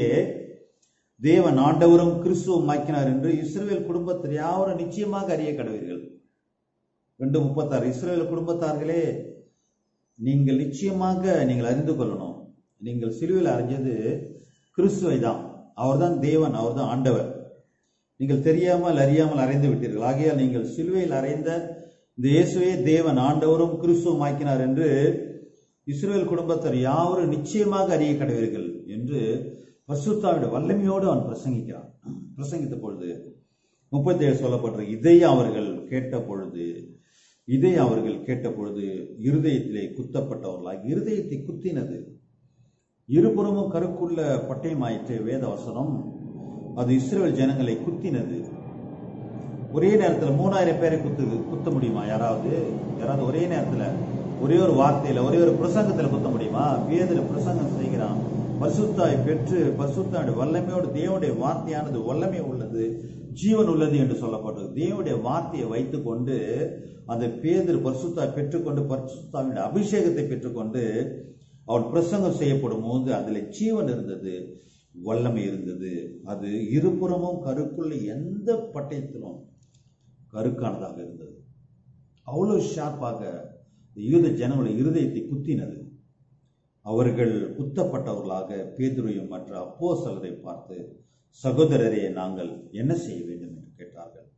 தேவன் ஆண்டவரும் கிறிஸ்துவும் ஆக்கினார் என்று இஸ்ரவேல் குடும்பத்தில் யாவரும் நிச்சயமாக அறிய கடவீர்கள் ரெண்டு முப்பத்தாறு இஸ்ரவேல் குடும்பத்தார்களே நீங்கள் நிச்சயமாக நீங்கள் அறிந்து கொள்ளணும் நீங்கள் சிலுவையில் அறிஞ்சது கிறிஸ்துவை தான் அவர்தான் தேவன் அவர்தான் ஆண்டவர் நீங்கள் தெரியாமல் அறியாமல் அறைந்து விட்டீர்கள் ஆகையால் நீங்கள் சிலுவையில் அறைந்த இந்த இயேசுவே தேவன் ஆண்டவரும் கிறிஸ்துவும் ஆக்கினார் என்று இஸ்ரவேல் குடும்பத்தார் யாவரும் நிச்சயமாக அறிய கடவீர்கள் என்று பசுத்தாவுடைய வல்லமையோடு அவன் பிரசங்கிக்கிறான் பிரசங்கித்த பொழுது முப்பத்தி ஏழு சொல்லப்படுற இதை அவர்கள் கேட்ட பொழுது இதை அவர்கள் கேட்ட பொழுது இருதயத்திலே குத்தப்பட்டவர்களாக இருதயத்தை குத்தினது இருபுறமும் கருக்குள்ள பட்டயமாயிற்று வேத வசனம் அது இஸ்ரேல் ஜனங்களை குத்தினது ஒரே நேரத்துல மூணாயிரம் பேரை குத்து குத்த முடியுமா யாராவது யாராவது ஒரே நேரத்துல ஒரே ஒரு வார்த்தையில ஒரே ஒரு பிரசங்கத்துல குத்த முடியுமா பேதுல பிரசங்கம் செய்கிறான் பரிசுத்தாய் பெற்று பரிசுத்தாவுடைய வல்லமையோடு தேவனுடைய வார்த்தையானது வல்லமை உள்ளது ஜீவன் உள்ளது என்று சொல்லப்பட்டது தேவனுடைய வார்த்தையை வைத்துக்கொண்டு அந்த பேதர் பரிசுத்தாய் பெற்றுக்கொண்டு பரிசுத்தாவினுடைய அபிஷேகத்தை பெற்றுக்கொண்டு அவன் பிரசங்கம் செய்யப்படும் போது அதுல ஜீவன் இருந்தது வல்லமை இருந்தது அது இருபுறமும் கருக்குள்ள எந்த பட்டயத்திலும் கருக்கானதாக இருந்தது அவ்வளவு ஷார்ப்பாக யூத ஜனங்களுடைய இருதயத்தை குத்தினது அவர்கள் குத்தப்பட்டவர்களாக பேதுரையும் மற்ற அப்போஸ்தலரை பார்த்து சகோதரரே நாங்கள் என்ன செய்ய வேண்டும் என்று கேட்டார்கள்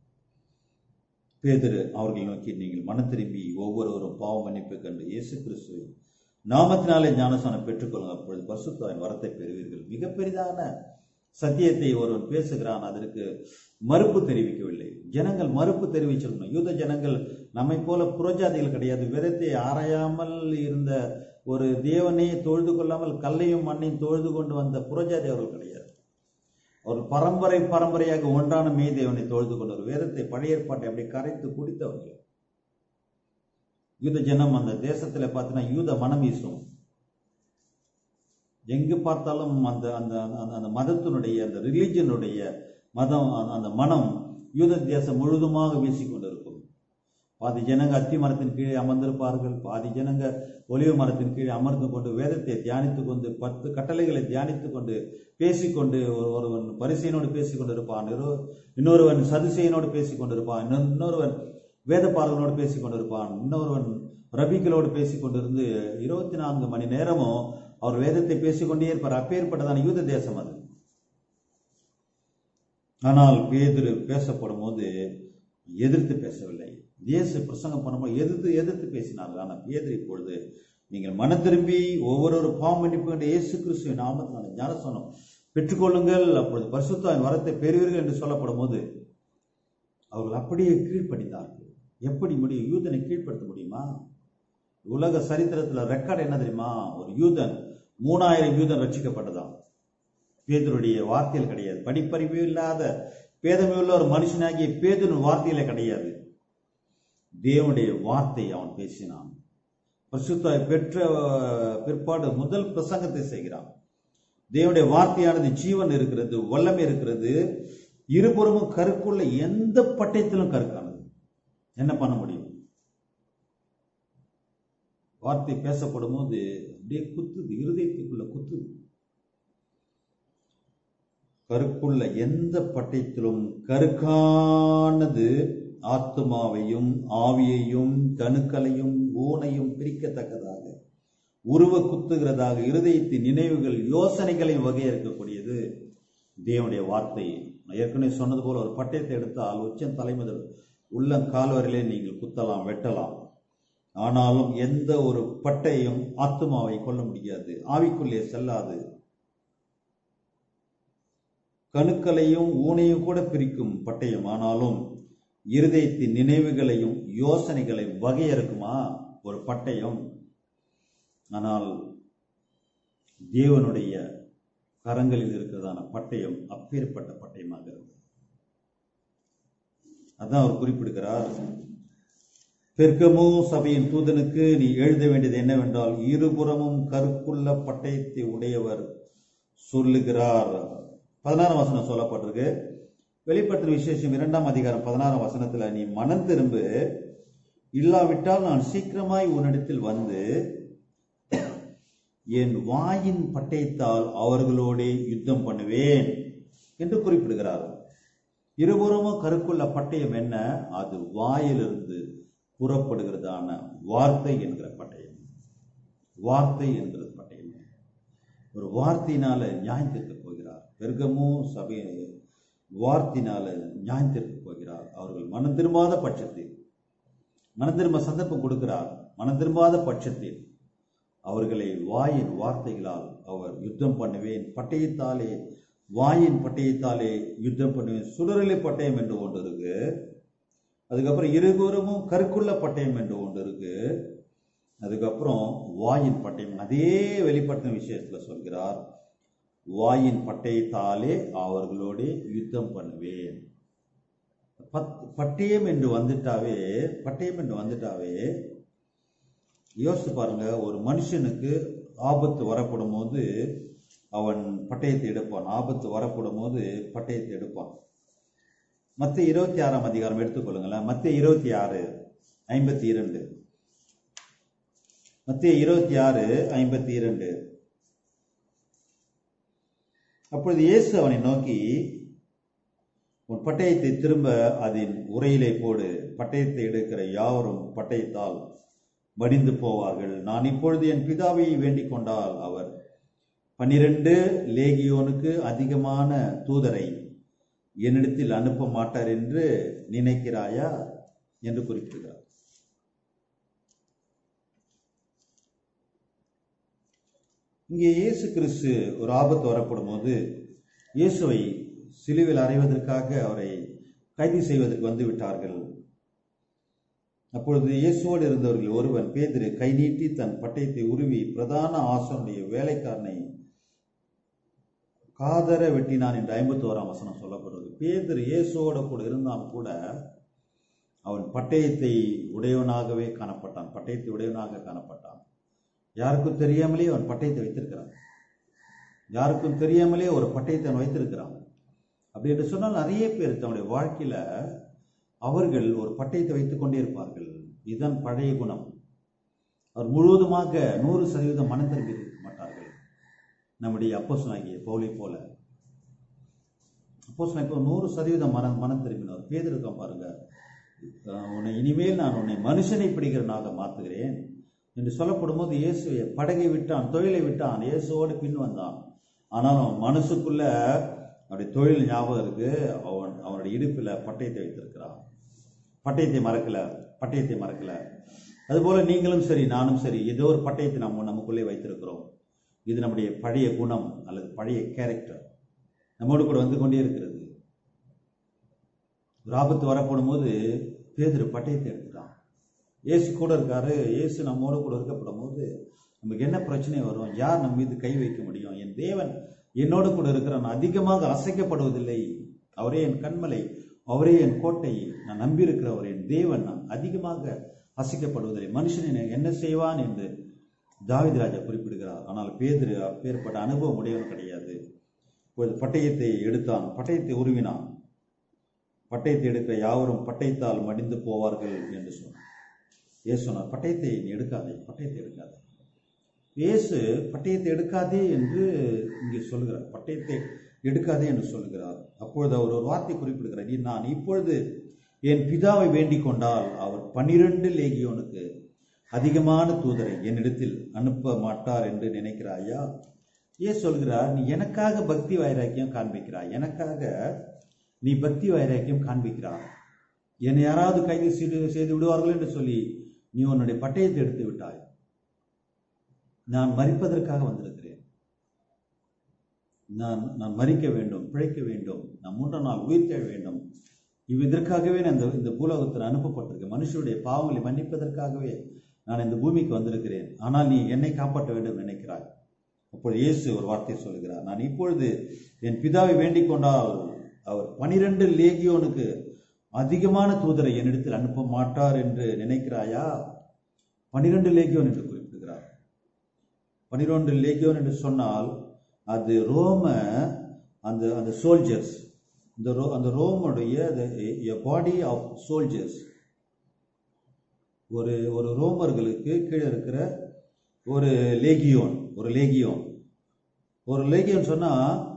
பேதுரு அவர்களை நோக்கி நீங்கள் மனம் திரும்பி ஒவ்வொருவரும் பாவ மன்னிப்பு கண்டு இயேசு கிறிஸ்துவை நாமத்தினாலே ஞானசானம் பெற்றுக்கொள்ளுங்க அப்பொழுது பரிசுத்தாவின் வரத்தை பெறுவீர்கள் மிக பெரிதான சத்தியத்தை ஒருவன் பேசுகிறான் அதற்கு மறுப்பு தெரிவிக்கவில்லை ஜனங்கள் மறுப்பு தெரிவிச்சிருக்கணும் யூத ஜனங்கள் நம்மை போல புறஜாதிகள் கிடையாது வேதத்தை ஆராயாமல் இருந்த ஒரு தேவனை தொழுது கொள்ளாமல் கல்லையும் மண்ணையும் தொழுது கொண்டு வந்த புறஜாதி அவர்கள் கிடையாது அவர் பரம்பரை பரம்பரையாக ஒன்றான மெய் தேவனை தொழுது கொண்டவர் வேதத்தை பழைய ஏற்பாட்டை அப்படி கரைத்து குடித்தவர்கள் யூத ஜனம் அந்த தேசத்துல பார்த்தீங்கன்னா யூத மனம் வீசும் எங்கு பார்த்தாலும் அந்த அந்த அந்த- அந்த மதத்தினுடைய அந்த ரிலீஜனுடைய மதம் அந்த- அந்த மனம் யூத தேசம் முழுதுமாக வீசிக்கொண்டிருக்கும் பாதி ஜனங்க அத்தி மரத்தின் கீழே அமர்ந்திருப்பார்கள் பாதி ஜனங்க ஒலிவு மரத்தின் கீழே அமர்ந்து கொண்டு வேதத்தை தியானித்துக் கொண்டு பத்து கட்டளைகளை தியானித்துக் கொண்டு பேசிக்கொண்டு ஒரு- ஒருவன் பரிசையனோடு பேசிக் கொண்டிருப்பான் இரு- இன்னொருவன் சதுசையனோடு பேசிக் கொண்டிருப்பான் இன்னொரு- இன்னொருவன் வேதப்பாளர்களோடு பேசிக் கொண்டிருப்பான் இன்னொருவன் ரபிகளோடு பேசிக் கொண்டிருந்து இருபத்தி நான்கு மணி நேரமும் அவர் வேதத்தை பேசிக்கொண்டே இருப்பார் அப்பேற்பட்டதான யூத தேசம் அது ஆனால் பேதுரு பேசப்படும் போது எதிர்த்து பேசவில்லை இயேசு பிரசங்கம் பண்ணும்போது எதிர்த்து எதிர்த்து பேசினார்கள் ஆனால் பேதுரு இப்பொழுது நீங்கள் மனம் திரும்பி ஒவ்வொரு பாவம் மன்னிப்பு என்ற இயேசு கிறிஸ்துவின் நாமத்தினால ஞானசனம் பெற்றுக்கொள்ளுங்கள் அப்பொழுது பரிசுத்தாவின் வரத்தை பெறுவீர்கள் என்று சொல்லப்படும் போது அவர்கள் அப்படியே கீழ்ப்படிந்தார்கள் எப்படி முடியும் யூதனை கீழ்ப்படுத்த முடியுமா உலக சரித்திரத்துல ரெக்கார்டு என்ன தெரியுமா ஒரு யூதன் மூணாயிரம் யூதன் ரட்சிக்கப்பட்டதாம் பேதருடைய வார்த்தையில் கிடையாது படிப்பறிவு இல்லாத பேதமை உள்ள ஒரு மனுஷனாகிய பேதரின் வார்த்தையில கிடையாது தேவனுடைய வார்த்தை அவன் பேசினான் பரிசுத்தாய் பெற்ற அஹ், பிற்பாடு முதல் பிரசங்கத்தை செய்கிறான் தேவனுடைய வார்த்தையானது ஜீவன் இருக்கிறது வல்லமை இருக்கிறது இருபுறமும் கருக்குள்ள எந்த பட்டயத்திலும் கருக்கானது என்ன பண்ண முடியும் வார்த்தை பேசப்படும் போது அப்படியே குத்துது இருதயத்துக்குள்ள குத்துது கருக்குள்ள எந்த பட்டயத்திலும் கருக்கானது ஆத்மாவையும் ஆவியையும் கணுக்களையும் ஊனையும் பிரிக்கத்தக்கதாக உருவ குத்துகிறதாக இருதயத்தின் நினைவுகள் யோசனைகளையும் வகையறுக்கக்கூடியது தேவனுடைய வார்த்தை நான் ஏற்கனவே சொன்னது போல ஒரு பட்டயத்தை எடுத்தால் உச்சம் தலைமுதல் உள்ளங்கால் வரையிலே நீங்கள் குத்தலாம் வெட்டலாம் ஆனாலும் எந்த ஒரு பட்டையும் ஆத்மாவை கொல்ல முடியாது ஆவிக்குள்ளே செல்லாது கணுக்களையும் ஊனையும் கூட பிரிக்கும் பட்டயம் ஆனாலும் இருதயத்தின் நினைவுகளையும் யோசனைகளையும் வகையறுக்குமா ஒரு பட்டயம் ஆனால் தேவனுடைய கரங்களில் இருக்கிறதான பட்டயம் அப்பேற்பட்ட பட்டயமாக இருக்கு அதான் அவர் குறிப்பிடுகிறார் பெர்கமோ சபையின் தூதனுக்கு நீ எழுத வேண்டியது என்னவென்றால் இருபுறமும் கருக்குள்ள பட்டயத்தை உடையவர் சொல்லுகிறார் பதினாறாம் வசனம் சொல்லப்பட்டிருக்கு வெளிப்படுத்தின விசேஷம் இரண்டாம் அதிகாரம் பதினாறாம் வசனத்துல நீ மனம் திரும்பு இல்லாவிட்டால் நான் சீக்கிரமாய் உன்னிடத்தில் வந்து என் வாயின் பட்டயத்தால் அவர்களோடே யுத்தம் பண்ணுவேன் என்று குறிப்பிடுகிறார் இருபுறமும் கருக்குள்ள பட்டயம் என்ன அது வாயிலிருந்து புறப்படுகிறதான வார்த்தை என்கிற பட்டயம் வார்த்தை என்கிற பட்டயம் ஒரு வார்த்தையினால நியாயம் தீர்க்க போகிறார் பெருகமும் சபையை வார்த்தையினால நியாயம் தீர்க்க போகிறார் அவர்கள் மனம் திரும்பாத பட்சத்தில் மனம் திரும்ப சந்தர்ப்பம் கொடுக்கிறார் மனம் திரும்பாத பட்சத்தில் அவர்களை வாயின் வார்த்தைகளால் அவர் யுத்தம் பண்ணுவேன் பட்டயத்தாலே வாயின் பட்டயத்தாலே யுத்தம் பண்ணுவேன் சுடரிலை பட்டயம் என்று ஒன்று இருக்கு அதுக்கப்புறம் இருபுறமும் கருக்குள்ள பட்டயம் என்று ஒன்று இருக்கு அதுக்கப்புறம் வாயின் பட்டயம் அதே வெளிப்படுத்தின விஷயத்துல சொல்கிறார் வாயின் பட்டயத்தாலே அவர்களோடு யுத்தம் பண்ணுவேன் பத்- பட்டயம் என்று வந்துட்டாவே பட்டயம் என்று வந்துட்டாவே யோசித்து பாருங்க ஒரு மனுஷனுக்கு ஆபத்து வரப்படும் போது அவன் பட்டயத்தை எடுப்பான் ஆபத்து வரப்படும் போது பட்டயத்தை எடுப்பான் மத்த இருபத்தி ஆறாம் அதிகாரம் எடுத்துக்கொள்ளுங்களேன் மத்த இருபத்தி ஆறு ஐம்பத்தி இரண்டு மத்திய இருபத்தி ஆறு ஐம்பத்தி இரண்டு அப்பொழுது இயேசு அவனை நோக்கி உன் பட்டயத்தை திரும்ப அதன் உரையிலே போடு பட்டயத்தை எடுக்கிற யாவரும் பட்டயத்தால் மடிந்து போவார்கள் நான் இப்பொழுது என் பிதாவை வேண்டிக் கொண்டால் அவர் பன்னிரண்டு லேகியோனுக்கு அதிகமான தூதரை என்னிடத்தில் அனுப்ப மாட்டார் என்று நினைக்கிறாயா என்று குறிப்பிடுகிறார் இங்கே இயேசு கிறிஸ்து ஒரு ஆபத்து வரப்படும் போது இயேசுவை சிலுவில் அறைவதற்காக அவரை கைது செய்வதற்கு வந்து விட்டார்கள் அப்பொழுது இயேசுவோடு இருந்தவர்கள் ஒருவன் பேதிரு கை நீட்டி தன் பட்டயத்தை உருவி பிரதான ஆசனுடைய வேலைக்காரனை காதர வெட்டினான் என்று ஐம்பத்தி ஓராம் வசனம் சொல்லப்படுறது பேதிரு இயேசுவோட கூட இருந்தான் கூட அவன் பட்டயத்தை உடையவனாகவே காணப்பட்டான் பட்டயத்தை உடையவனாக காணப்பட்டான் யாருக்கும் தெரியாமலே அவன் பட்டயத்தை வைத்திருக்கிறான் யாருக்கும் தெரியாமலே ஒரு பட்டயத்தை அவன் வைத்திருக்கிறான் அப்படி என்று சொன்னால் நிறைய பேர் தன்னுடைய வாழ்க்கையில அவர்கள் ஒரு பட்டயத்தை வைத்துக் கொண்டே இருப்பார்கள் இதுதான் பழைய குணம் அவர் முழுவதுமாக நூறு சதவீதம் மனம் திரும்பி இருக்க மாட்டார்கள் நம்முடைய அப்போசனாகிய பவுலை போல அப்போஸ் இப்போ நூறு சதவீதம் மனம் மனம் திரும்பினார் பேதர் இருக்கான் பாருங்க அஹ் உன்னை இனிமேல் நான் உன்னை மனுஷனை பிடிக்கிறனாக மாத்துகிறேன் என்று சொல்லப்படும் போது இயேசு படகை விட்டான் தொழிலை விட்டான் இயேசுவோடு பின் வந்தான் ஆனால் அவன் மனசுக்குள்ள அவனுடைய தொழில் ஞாபகம் இருக்கு அவன் அவனுடைய இடுப்புல பட்டயத்தை வைத்திருக்கிறான் பட்டயத்தை மறக்கல பட்டயத்தை மறக்கல அதுபோல நீங்களும் சரி நானும் சரி ஏதோ ஒரு பட்டயத்தை நம்ம நமக்குள்ளே வைத்திருக்கிறோம் இது நம்முடைய பழைய குணம் அல்லது பழைய கேரக்டர் நம்மோடு கூட வந்து கொண்டே இருக்கிறது ஒரு ஆபத்து வரப்படும் போது பேதுரு பட்டயத்தை எடுத்துட்டான் இயேசு கூட இருக்காரு இயேசு நம்மோட கூட இருக்கப்படும் போது நமக்கு என்ன பிரச்சனை வரும் யார் நம்ம மீது கை வைக்க முடியும் என் தேவன் என்னோடு கூட இருக்கிற நான் அதிகமாக அசைக்கப்படுவதில்லை அவரே என் கண்மலை அவரே என் கோட்டை நான் நம்பியிருக்கிறவர் என் தேவன் நான் அதிகமாக அசைக்கப்படுவதில்லை மனுஷன் என்னை என்ன செய்வான் என்று தாவீது ராஜா குறிப்பிடுகிறார் ஆனால் பேதுரு அப்பேற்பட்ட அனுபவம் உடையவன் கிடையாது இப்பொழுது பட்டயத்தை எடுத்தான் பட்டயத்தை உருவினான் பட்டயத்தை எடுக்கிற யாவரும் பட்டயத்தால் மடிந்து போவார்கள் என்று சொன்னான் இயேசு சொன்னார் பட்டயத்தை நீ எடுக்காதே பட்டயத்தை எடுக்காதே இயேசு பட்டயத்தை எடுக்காதே என்று இங்கே சொல்கிறார் பட்டயத்தை எடுக்காதே என்று சொல்கிறார் அப்பொழுது அவர் ஒரு வார்த்தை குறிப்பிடுகிறார் "நீ- நான் இப்பொழுது என் பிதாவை வேண்டிக் கொண்டால் அவர் பன்னிரண்டு லேகியோனுக்கு அதிகமான தூதரை என்னிடத்தில் அனுப்ப மாட்டார் என்று நினைக்கிறாயா ஏன் சொல்கிறார் நீ எனக்காக பக்தி வைராக்கியம் காண்பிக்கிறாய் எனக்காக நீ பக்தி வைராக்கியம் காண்பிக்கிறாய் என்னை யாராவது கைது செய்து செய்து விடுவார்கள் என்று சொல்லி நீ உன்னுடைய பட்டயத்தை எடுத்து விட்டாய் நான் மறிப்பதற்காக வந்திருக்கிறேன் நான் நான் மறிக்க வேண்டும் பிழைக்க வேண்டும் நான் மூன்றாம் நாள் உயிர்த்தெழ வேண்டும் இவ் இதற்காகவே நான் இந்த இந்த பூலோகத்தில் அனுப்பப்பட்டிருக்கேன் மனுஷருடைய பாவங்களை மன்னிப்பதற்காகவே நான் இந்த பூமிக்கு வந்திருக்கிறேன் ஆனால் நீ என்னை காப்பாற்ற வேண்டும் என்று நினைக்கிறாய் அப்பொழுது இயேசு ஒரு வார்த்தை சொல்கிறார் நான் இப்பொழுது என் பிதாவை வேண்டிக் கொண்டால் அவர் பனிரெண்டு லேகியோனுக்கு அதிகமான தூதரை என்னிடத்தில் அனுப்ப மாட்டார் என்று நினைக்கிறாயா பனிரெண்டு லேகியோன் என்று குறிப்பிடுகிறார் பனிரெண்டு லேகியோன் என்று சொன்னால் அது ரோம அந்த அந்த சோல்ஜர்ஸ் இந்த ரோ அந்த ரோமுடைய பாடி ஆஃப் சோல்ஜர்ஸ் ஒரு ஒரு ரோமர்களுக்கு கீழே இருக்கிற ஒரு லேகியோன் ஒரு லேகியோன் ஒரு லேகியோன் சொன்னா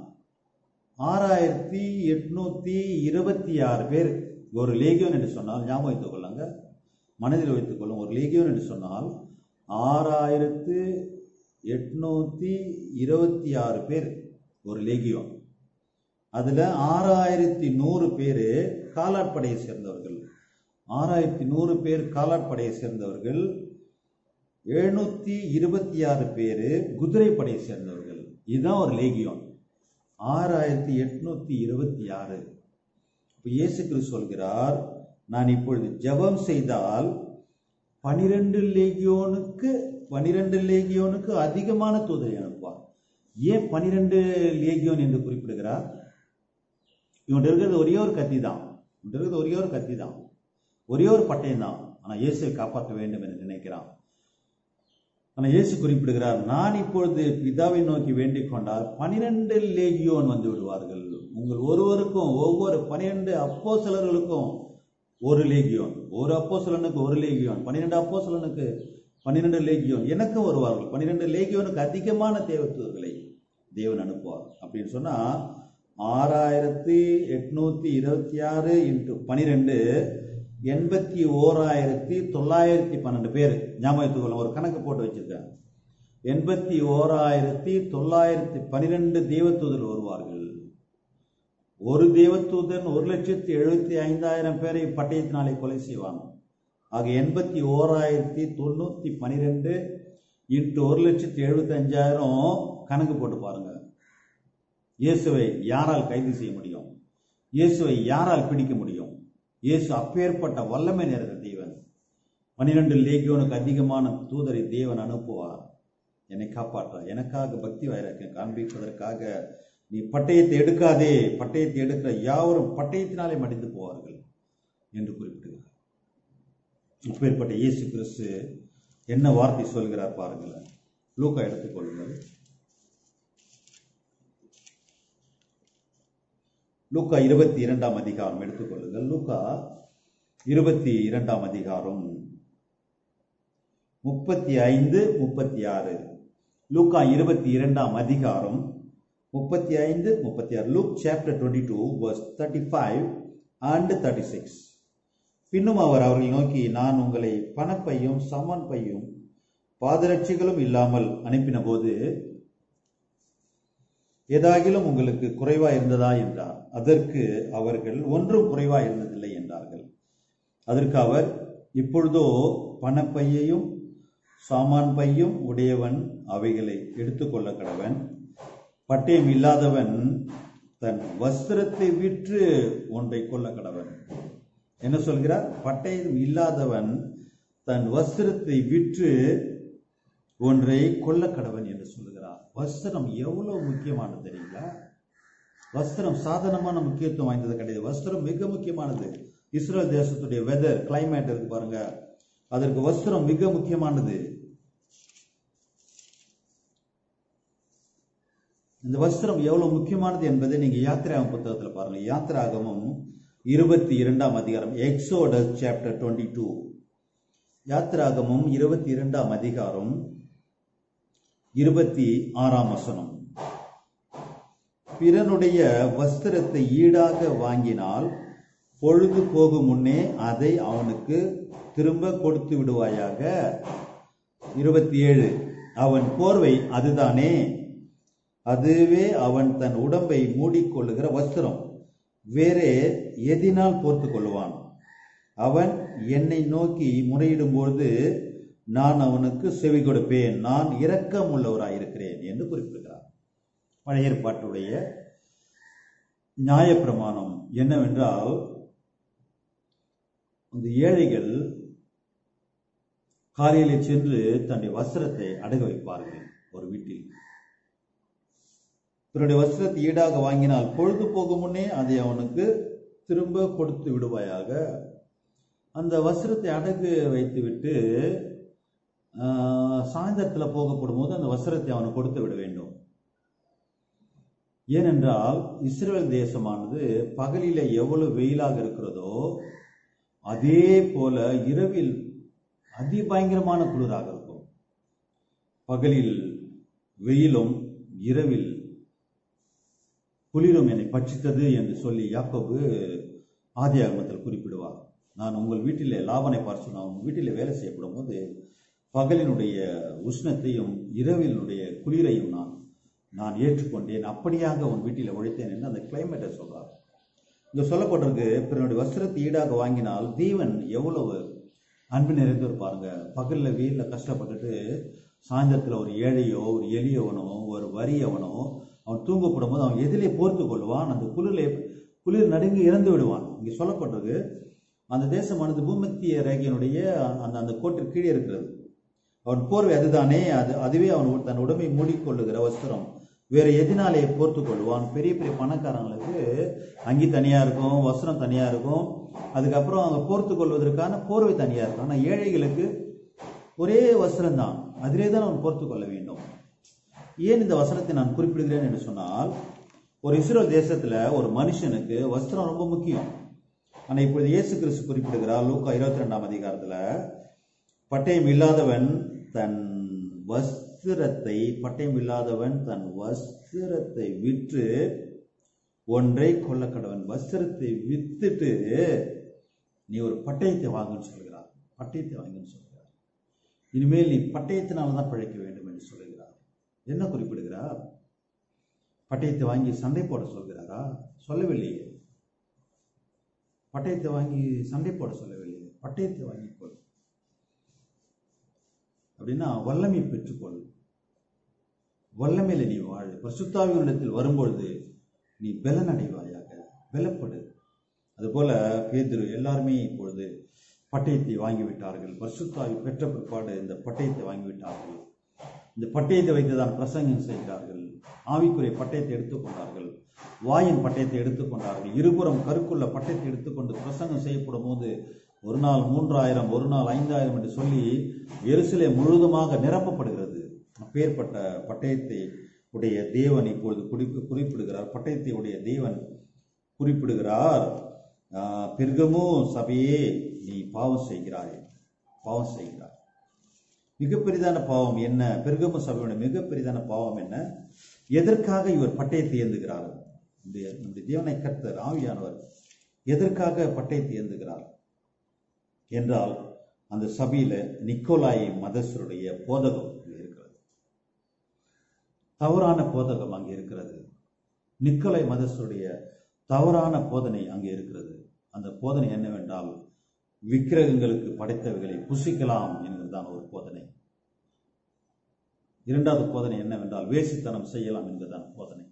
ஆறாயிரத்தி எட்நூத்தி இருபத்தி ஆறு பேர் ஒரு லேகியோன் என்று சொன்னால் ஞாபகம் வைத்துக் கொள்ளுங்க மனதில் வைத்துக் கொள்ளும் ஒரு லேகியோன் என்று சொன்னால் ஆறாயிரத்து எட்நூத்தி இருபத்தி ஆறு பேர் ஒரு லேகியோன் அதுல ஆறாயிரத்தி நூறு பேர் காலாட்படையை சேர்ந்தவர்கள் ஆறாயிரத்தி நூறு பேர் காலாட்படையை சேர்ந்தவர்கள் எழுநூத்தி இருபத்தி ஆறு பேர் குதிரைப்படையை சேர்ந்தவர்கள் இதுதான் ஒரு லேகியோன் ஆறாயிரத்தி எட்நூத்தி இருபத்தி ஆறு இப்ப இயேசு கிறிஸ்து சொல்கிறார் நான் இப்பொழுது ஜெபம் செய்தால் பனிரெண்டு லேகியோனுக்கு பனிரெண்டு லேகியோனுக்கு அதிகமான தூதரை அனுப்புவார் ஏன் பனிரெண்டு லேகியோன் என்று குறிப்பிடுகிறார் இவன் இருக்கிறது ஒரே ஒரு கத்தி தான் இவன் இருக்கிறது ஒரே ஒரு கத்தி தான் ஒரே ஒரு பட்டயம் தான் ஆனா இயேசுவை காப்பாற்ற வேண்டும் என்று நினைக்கிறான் ஆனா இயேசு குறிப்பிடுகிறார் நான் இப்பொழுது பிதாவை நோக்கி வேண்டிக் கொண்டால் பனிரெண்டு லேகியோன் வந்து விடுவார்கள் உங்கள் ஒருவருக்கும் ஒவ்வொரு பனிரெண்டு அப்போஸ்தலர்களுக்கும் ஒரு லேகியோன் ஒரு அப்போஸ்தலனுக்கு ஒரு லேகியோன் பன்னிரெண்டு அப்போஸ்தலனுக்கு பன்னிரெண்டு லேகியோன் எனக்கும் வருவார்கள் பன்னிரெண்டு லேகியோனுக்கு அதிகமான தேவத்துவர்களை தேவன் அனுப்புவார் அப்படின்னு சொன்னா ஆறாயிரத்தி எட்நூத்தி இருபத்தி ஆறு இன்ட்டு பனிரெண்டு எண்பத்தி ஓராயிரத்தி தொள்ளாயிரத்தி பன்னெண்டு பேர் ஞாபகத்துக்குள்ள ஒரு கணக்கு போட்டு வச்சிருக்கேன் எண்பத்தி ஓராயிரத்தி தொள்ளாயிரத்தி பனிரெண்டு தேவதூதர் வருவார்கள் ஒரு தேவதூதன் ஒரு லட்சத்தி எழுபத்தி ஐந்தாயிரம் பேரை பட்டயத்தினாலே கொலை செய்வான் ஆக எண்பத்தி ஓராயிரத்தி தொண்ணூத்தி பனிரெண்டு இன்ட்டு ஒரு லட்சத்தி எழுபத்தி அஞ்சாயிரம் கணக்கு போட்டு பாருங்க இயேசுவை யாரால் கைது செய்ய முடியும் இயேசுவை யாரால் பிடிக்க முடியும் இயேசு அப்பேற்பட்ட வல்லமை நிறைந்த தேவன் பன்னிரண்டு லேகியோனுக்கு அதிகமான தூதரை தேவன் அனுப்புவார் என்னை காப்பாற்ற எனக்காக பக்தி வைராக்கியம் காண்பிப்பதற்காக நீ பட்டயத்தை எடுக்காதே பட்டயத்தை எடுக்கிற யாவரும் பட்டயத்தினாலே மடிந்து போவார்கள் என்று குறிப்பிடுகிறார் இப்பேற்பட்ட இயேசு கிறிஸ்து என்ன வார்த்தை சொல்கிறார் பாருங்களேன் லூக்கா எடுத்துக்கொள்ளுங்கள் லூக்கா இருபத்தி இரண்டாம் அதிகாரம் எடுத்துக்கொள்ளுங்கள் லூக்கா இருபத்தி இரண்டாம் அதிகாரம் முப்பத்தி ஐந்து முப்பத்தி ஆறு லூக்கா இருபத்தி இரண்டாம் அதிகாரம் முப்பத்தி ஐந்து முப்பத்தி ஆறு Luke chapter twenty two verse thirty five and thirty six பின்னும் அவர் அவர்களை நோக்கி நான் உங்களை பணப்பையும் சமன் பையும் பாதரட்சிகளும் இல்லாமல் அனுப்பின போது ஏதாகிலும் உங்களுக்கு குறைவா இருந்ததா என்றார் அதற்கு அவர்கள் ஒன்றும் குறைவா இருந்ததில்லை என்றார்கள் அதற்கு அவர் இப்பொழுதோ பணப்பையையும் சாமான் பையும் உடையவன் அவைகளை எடுத்துக்கொள்ள கடவன் பட்டயம் இல்லாதவன் தன் வஸ்திரத்தை விற்று ஒன்றை கொள்ள கடவன் என்ன சொல்கிறார் பட்டயம் இல்லாதவன் தன் வஸ்திரத்தை விற்று ஒன்றை கொல்ல கடவன் என்று சொல்லுகிறார் வஸ்திரம் எவ்வளவு முக்கியமானது தெரியுங்களா வஸ்திரம் சாதாரணமான முக்கியத்துவம் வாய்ந்தது கிடையாது வஸ்திரம் மிக முக்கியமானது இஸ்ரேல் தேசத்துடைய வெதர் கிளைமேட் இருக்கு பாருங்க அதற்கு வஸ்திரம் மிக முக்கியமானது இந்த வஸ்திரம் எவ்வளவு முக்கியமானது என்பதை நீங்க யாத்திராகம் புத்தகத்துல பாருங்க யாத்திராகமும் இருபத்தி இரண்டாம் அதிகாரம் எக்ஸோடஸ் சாப்டர் டுவெண்ட்டி டூ யாத்திராகமும் இருபத்தி இரண்டாம் அதிகாரம் இருபத்தி ஆறாம் வசனம் பிறனுடைய வஸ்திரத்தை ஈடாக வாங்கினால் பொழுது போகும் முன்னே அதை அவனுக்கு திரும்ப கொடுத்து விடுவாயாக இருபத்தி ஏழு அவன் போர்வை அதுதானே அதுவே அவன் தன் உடம்பை மூடிக்கொள்ளுகிற வஸ்திரம் வேறே எதினால் போர்த்து கொள்வான் அவன் என்னை நோக்கி முறையிடும்போது நான் அவனுக்கு செவி கொடுப்பேன் நான் இரக்கம் உள்ளவராயிருக்கிறேன் என்று குறிப்பிடுகிறார் பழைய ஏற்பாட்டுடைய நியாயப்பிரமாணம் என்னவென்றால் அந்த ஏழைகள் காலையிலே சென்று தன்னுடைய வஸ்திரத்தை அடகு வைப்பார்கள் ஒரு வீட்டில் பிறனுடைய வஸ்திரத்தை ஈடாக வாங்கினால் பொழுது போகும் முன்னே அதை அவனுக்கு திரும்ப கொடுத்து விடுவாயாக அந்த வஸ்திரத்தை அடகு வைத்துவிட்டு சாயந்தரத்தில் போகப்படும் போது அந்த வஸ்திரத்தை அவனுக்கு கொடுத்து விட வேண்டும் ஏனென்றால் இஸ்ரேல் தேசமானது பகலில எவ்வளவு வெயிலாக இருக்கிறதோ அதே போல இரவில் அதிபயங்கரமான குளிராக இருக்கும் பகலில் வெயிலும் இரவில் குளிரும் என்னை பட்சித்தது என்று சொல்லி யாக்கோபு ஆதி ஆகமத்தில் குறிப்பிடுவார் நான் உங்கள் வீட்டிலே லாபனை பார்த்து நான் உங்கள் வீட்டிலே வேலை செய்யப்படும் போது பகலினுடைய உஷ்ணத்தையும் இரவினுடைய குளிரையும் நான் நான் ஏற்றுக்கொண்டேன் அப்படியாக உன் வீட்டில் உழைத்தேன் என்று அந்த கிளைமேட்டை சொல்றார் இங்க சொல்லப்பட்டிருக்கு பிறனுடைய வஸ்திரத்தை ஈடாக வாங்கினால் தீவன் எவ்வளவு அன்பு நிறைந்தவர் பாருங்க பகல்ல வெயில்ல கஷ்டப்பட்டுட்டு சாயந்தரத்துல ஒரு ஏழையோ ஒரு எளியவனோ ஒரு வறியவனோ அவன் தூங்கப்படும் போது அவன் எதிலே போர்த்து கொள்வான் அந்த குளிரிலே குளிர் நடுங்கி இறந்து விடுவான் இங்க சொல்லப்பட்டிருக்கு அந்த தேசமானது பூமத்திய ரேகையினுடைய அந்த அந்த கோட்டிற்கு கீழே இருக்கிறது அவன் போர்வை அதுதானே அது அதுவே அவன் தன் உடம்பை மூடிக்கொள்ளுகிற வஸ்திரம் வேற எதினாலே போர்த்து கொள்வான் பெரிய பெரிய பணக்காரங்களுக்கு அங்கி தனியா இருக்கும் வஸ்திரம் தனியா இருக்கும் அதுக்கப்புறம் அவங்க போர்த்து கொள்வதற்கான போர்வை தனியா இருக்கும் ஆனா ஏழைகளுக்கு ஒரே வஸ்திரம் தான் அதிலே தான் அவன் போர்த்து கொள்ள வேண்டும் ஏன் இந்த வசனத்தை நான் குறிப்பிடுகிறேன் என்று சொன்னால் ஒரு இஸ்ரேல் தேசத்துல ஒரு மனுஷனுக்கு வஸ்திரம் ரொம்ப முக்கியம் ஆனா இப்பொழுது இயேசு கிறிஸ்து குறிப்பிடுகிறார் லூக்கா இருபத்தி ரெண்டாம் அதிகாரத்துல பட்டயம் இல்லாதவன் தன் வஸ்திரத்தை பட்டயம் இல்லாதவன் தன் வஸ்திரத்தை விற்று ஒன்றை கொள்ள கடவன் வஸ்திரத்தை வித்துட்டு நீ ஒரு பட்டயத்தை வாங்குன்னு சொல்கிறார் பட்டயத்தை வாங்குன்னு சொல்கிறார் இனிமேல் நீ பட்டயத்தினால தான் பிழைக்க வேண்டும் என்று சொல்லுகிறார் என்ன குறிப்பிடுகிறார் பட்டயத்தை வாங்கி சண்டை போட சொல்கிறாரா சொல்லவில்லையே பட்டயத்தை வாங்கி சண்டை போட சொல்லவில்லையே பட்டயத்தை வாங்கிக்கொள் அப்படின்னா வல்லமை பெற்றுக்கொள் வல்லமையில நீ வாழ் பரிசுத்தாவியிடத்தில் வரும்பொழுது நீ பலன் அடைவாயாக பலப்படு அதுபோல பேதிரு எல்லாருமே இப்பொழுது பட்டயத்தை வாங்கிவிட்டார்கள் பரிசுத்தாவி பெற்ற பிற்பாடு இந்த பட்டயத்தை வாங்கிவிட்டார்கள் இந்த பட்டயத்தை வைத்துதான் பிரசங்கம் செய்கிறார்கள் ஆவிக்குரிய பட்டயத்தை எடுத்துக்கொண்டார்கள் வாயின் பட்டயத்தை எடுத்துக்கொண்டார்கள் இருபுறம் கருக்குள்ள பட்டயத்தை எடுத்துக்கொண்டு பிரசங்கம் செய்யப்படும் போது ஒரு நாள் மூன்றாயிரம் ஒரு நாள் ஐந்தாயிரம் என்று சொல்லி எருசலே முழுவதுமாக நிரப்பப்படுகிறது அப்பேற்பட்ட பட்டயத்தை உடைய தேவன் இப்பொழுது குறிப்பு குறிப்பிடுகிறார் பட்டயத்தை உடைய தேவன் குறிப்பிடுகிறார் பெருகமோ சபையே நீ பாவம் செய்கிறாய் பாவம் செய்கிறாய் மிகப்பெரிதான பாவம் என்ன பெருகம சபையோட மிகப்பெரிதான பாவம் என்ன எதற்காக இவர் பட்டயத்தை ஏந்துகிறார் நம்முடைய தேவனை கர்த்தர் ஆவியானவர் எதற்காக பட்டயத்தை ஏந்துகிறார் என்றால் அந்த சபையில நிக்கோலாய் மதஸ்வருடைய போதகம் இருக்கிறது தவறான போதகம் அங்கே இருக்கிறது நிக்கோலாய் மதஸ்வருடைய தவறான போதனை அங்கே இருக்கிறது அந்த போதனை என்னவென்றால் விக்கிரகங்களுக்கு படைத்தவைகளை புசிக்கலாம் என்கிறதான ஒரு போதனை இரண்டாவது போதனை என்னவென்றால் வேசித்தனம் செய்யலாம் என்பதுதான் போதனை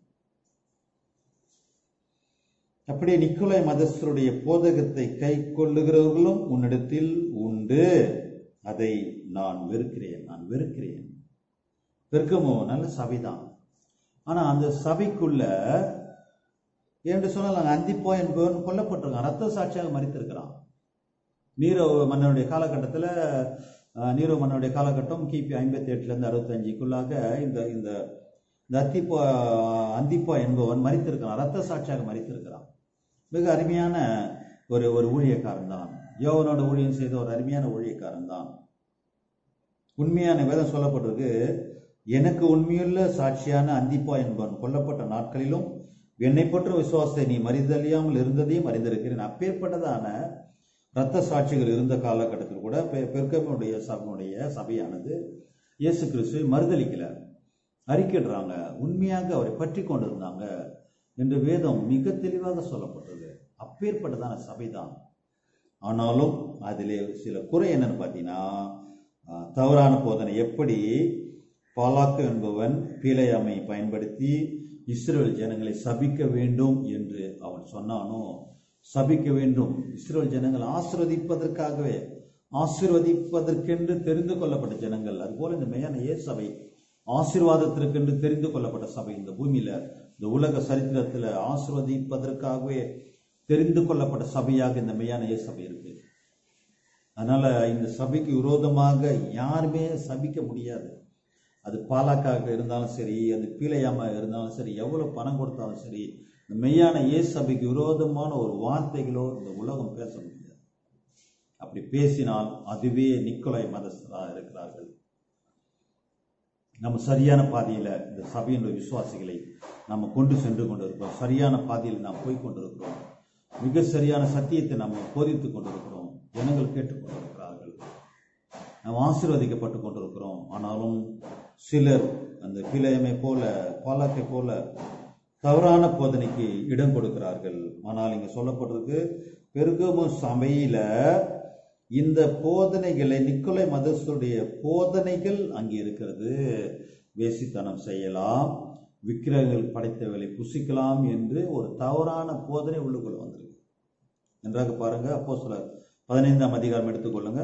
அப்படியே நிக்கோலாய் மதஸ்தருடைய போதகத்தை கை கொள்ளுகிறவர்களும் உன்னிடத்தில் உண்டு அதை நான் வெறுக்கிறேன் நான் வெறுக்கிறேன் வெறுக்கமோ நல்ல சபைதான் ஆனா அந்த சபைக்குள்ள என்று சொன்னால் நாங்கள் அந்திப்போ என்பவன் கொல்லப்பட்டிருக்கான் ரத்த சாட்சியாக மறித்திருக்கிறான் நீரோ மன்னனுடைய காலகட்டத்தில் நீரோ மன்னனுடைய காலகட்டம் கிபி ஐம்பத்தி எட்டுலேருந்து அறுபத்தஞ்சுக்குள்ளாக இந்த இந்த இந்த அத்திப்பா அந்திப்பா என்பவன் மறித்திருக்கிறான் ரத்த சாட்சியாக மறித்திருக்கிறான் மிக அருமையான ஒரு ஒரு ஊழியக்காரன் தான் யோவனோட ஊழியம் செய்த ஒரு அருமையான ஊழியக்காரன் தான் உண்மையான வேதம் சொல்லப்பட்டிருக்கு எனக்கு உண்மையுள்ள சாட்சியான அந்திப்பா என்பவன் கொல்லப்பட்ட நாட்களிலும் என்னை பற்றும் விசுவாசத்தை நீ மறிதலியாமல் இருந்ததையும் அறிந்திருக்கிறேன் அப்பேற்பட்டதான இரத்த சாட்சிகள் இருந்த காலகட்டத்தில் கூட பெ- பெருக்கமுடைய சபையுடைய சபையானது இயேசு கிறிஸ்துவை மறுதலிக்கல அறிக்கிடுறாங்க உண்மையாக அவரை பற்றி கொண்டிருந்தாங்க என்று வேதம் மிக தெளிவாக சொல்லப்பட்டது அப்பேற்பட்டதான சபைதான் ஆனாலும் அதிலே சில குறை என்னன்னு பார்த்தீங்கன்னா அஹ், தவறான போதனை எப்படி பாலாக்கு என்பவன் பீலையாமை பயன்படுத்தி இஸ்ரேல் ஜனங்களை சபிக்க வேண்டும் என்று அவன் சொன்னானோ சபிக்க வேண்டும் இஸ்ரேல் ஜனங்கள் ஆசீர்வதிப்பதற்காகவே ஆசீர்வதிப்பதற்கென்று தெரிந்து கொள்ளப்பட்ட ஜனங்கள் அதுபோல இந்த மெய்யான ஏ சபை ஆசீர்வாதத்திற்கென்று தெரிந்து கொள்ளப்பட்ட சபை இந்த பூமியில இந்த உலக சரித்திரத்துல ஆசீர்வதிப்பதற்காகவே தெரிந்து கொள்ளப்பட்ட சபையாக இந்த மெய்யான ஏ சபை இருக்கு அதனால இந்த சபைக்கு விரோதமாக யாருமே சபிக்க முடியாது அது பாலாக்காக இருந்தாலும் சரி அது பீலையாம இருந்தாலும் சரி எவ்வளவு பணம் கொடுத்தாலும் சரி இந்த மெய்யான ஏ சபைக்கு விரோதமான ஒரு வார்த்தைகளோ இந்த உலகம் பேச முடியாது அப்படி பேசினால் அதுவே நிக்கோலாய் மதஸ்தரா இருக்கிறார்கள் நம்ம சரியான பாதையில இந்த சபையினுடைய விசுவாசிகளை நம்ம கொண்டு சென்று கொண்டிருக்கிறோம் சரியான பாதையில் நாம் போய் கொண்டிருக்கிறோம் மிக சரியான சத்தியத்தை நம்ம போதித்துக் கொண்டிருக்கிறோம் ஜனங்கள் கேட்டுக்கொண்டிருக்கிறார்கள் நாம் ஆசீர்வதிக்கப்பட்டு கொண்டிருக்கிறோம் ஆனாலும் சிலர் அந்த பிழையமை போல பாலாக்கை போல தவறான போதனைக்கு இடம் கொடுக்கிறார்கள் ஆனால் இங்க சொல்லப்பட்டிருக்கு பெருகமு சபையில இந்த போதனைகளை நிக்கோலை மதசுடைய போதனைகள் அங்கே இருக்கிறது வேசித்தனம் செய்யலாம் விக்கிரகங்கள் படைத்தவர்களை புசிக்கலாம் என்று ஒரு தவறான போதனை உள்ளுக்குள்ள வந்திருக்கு நன்றாக பாருங்க அப்போ சில பதினைந்தாம் அதிகாரம் எடுத்துக்கொள்ளுங்க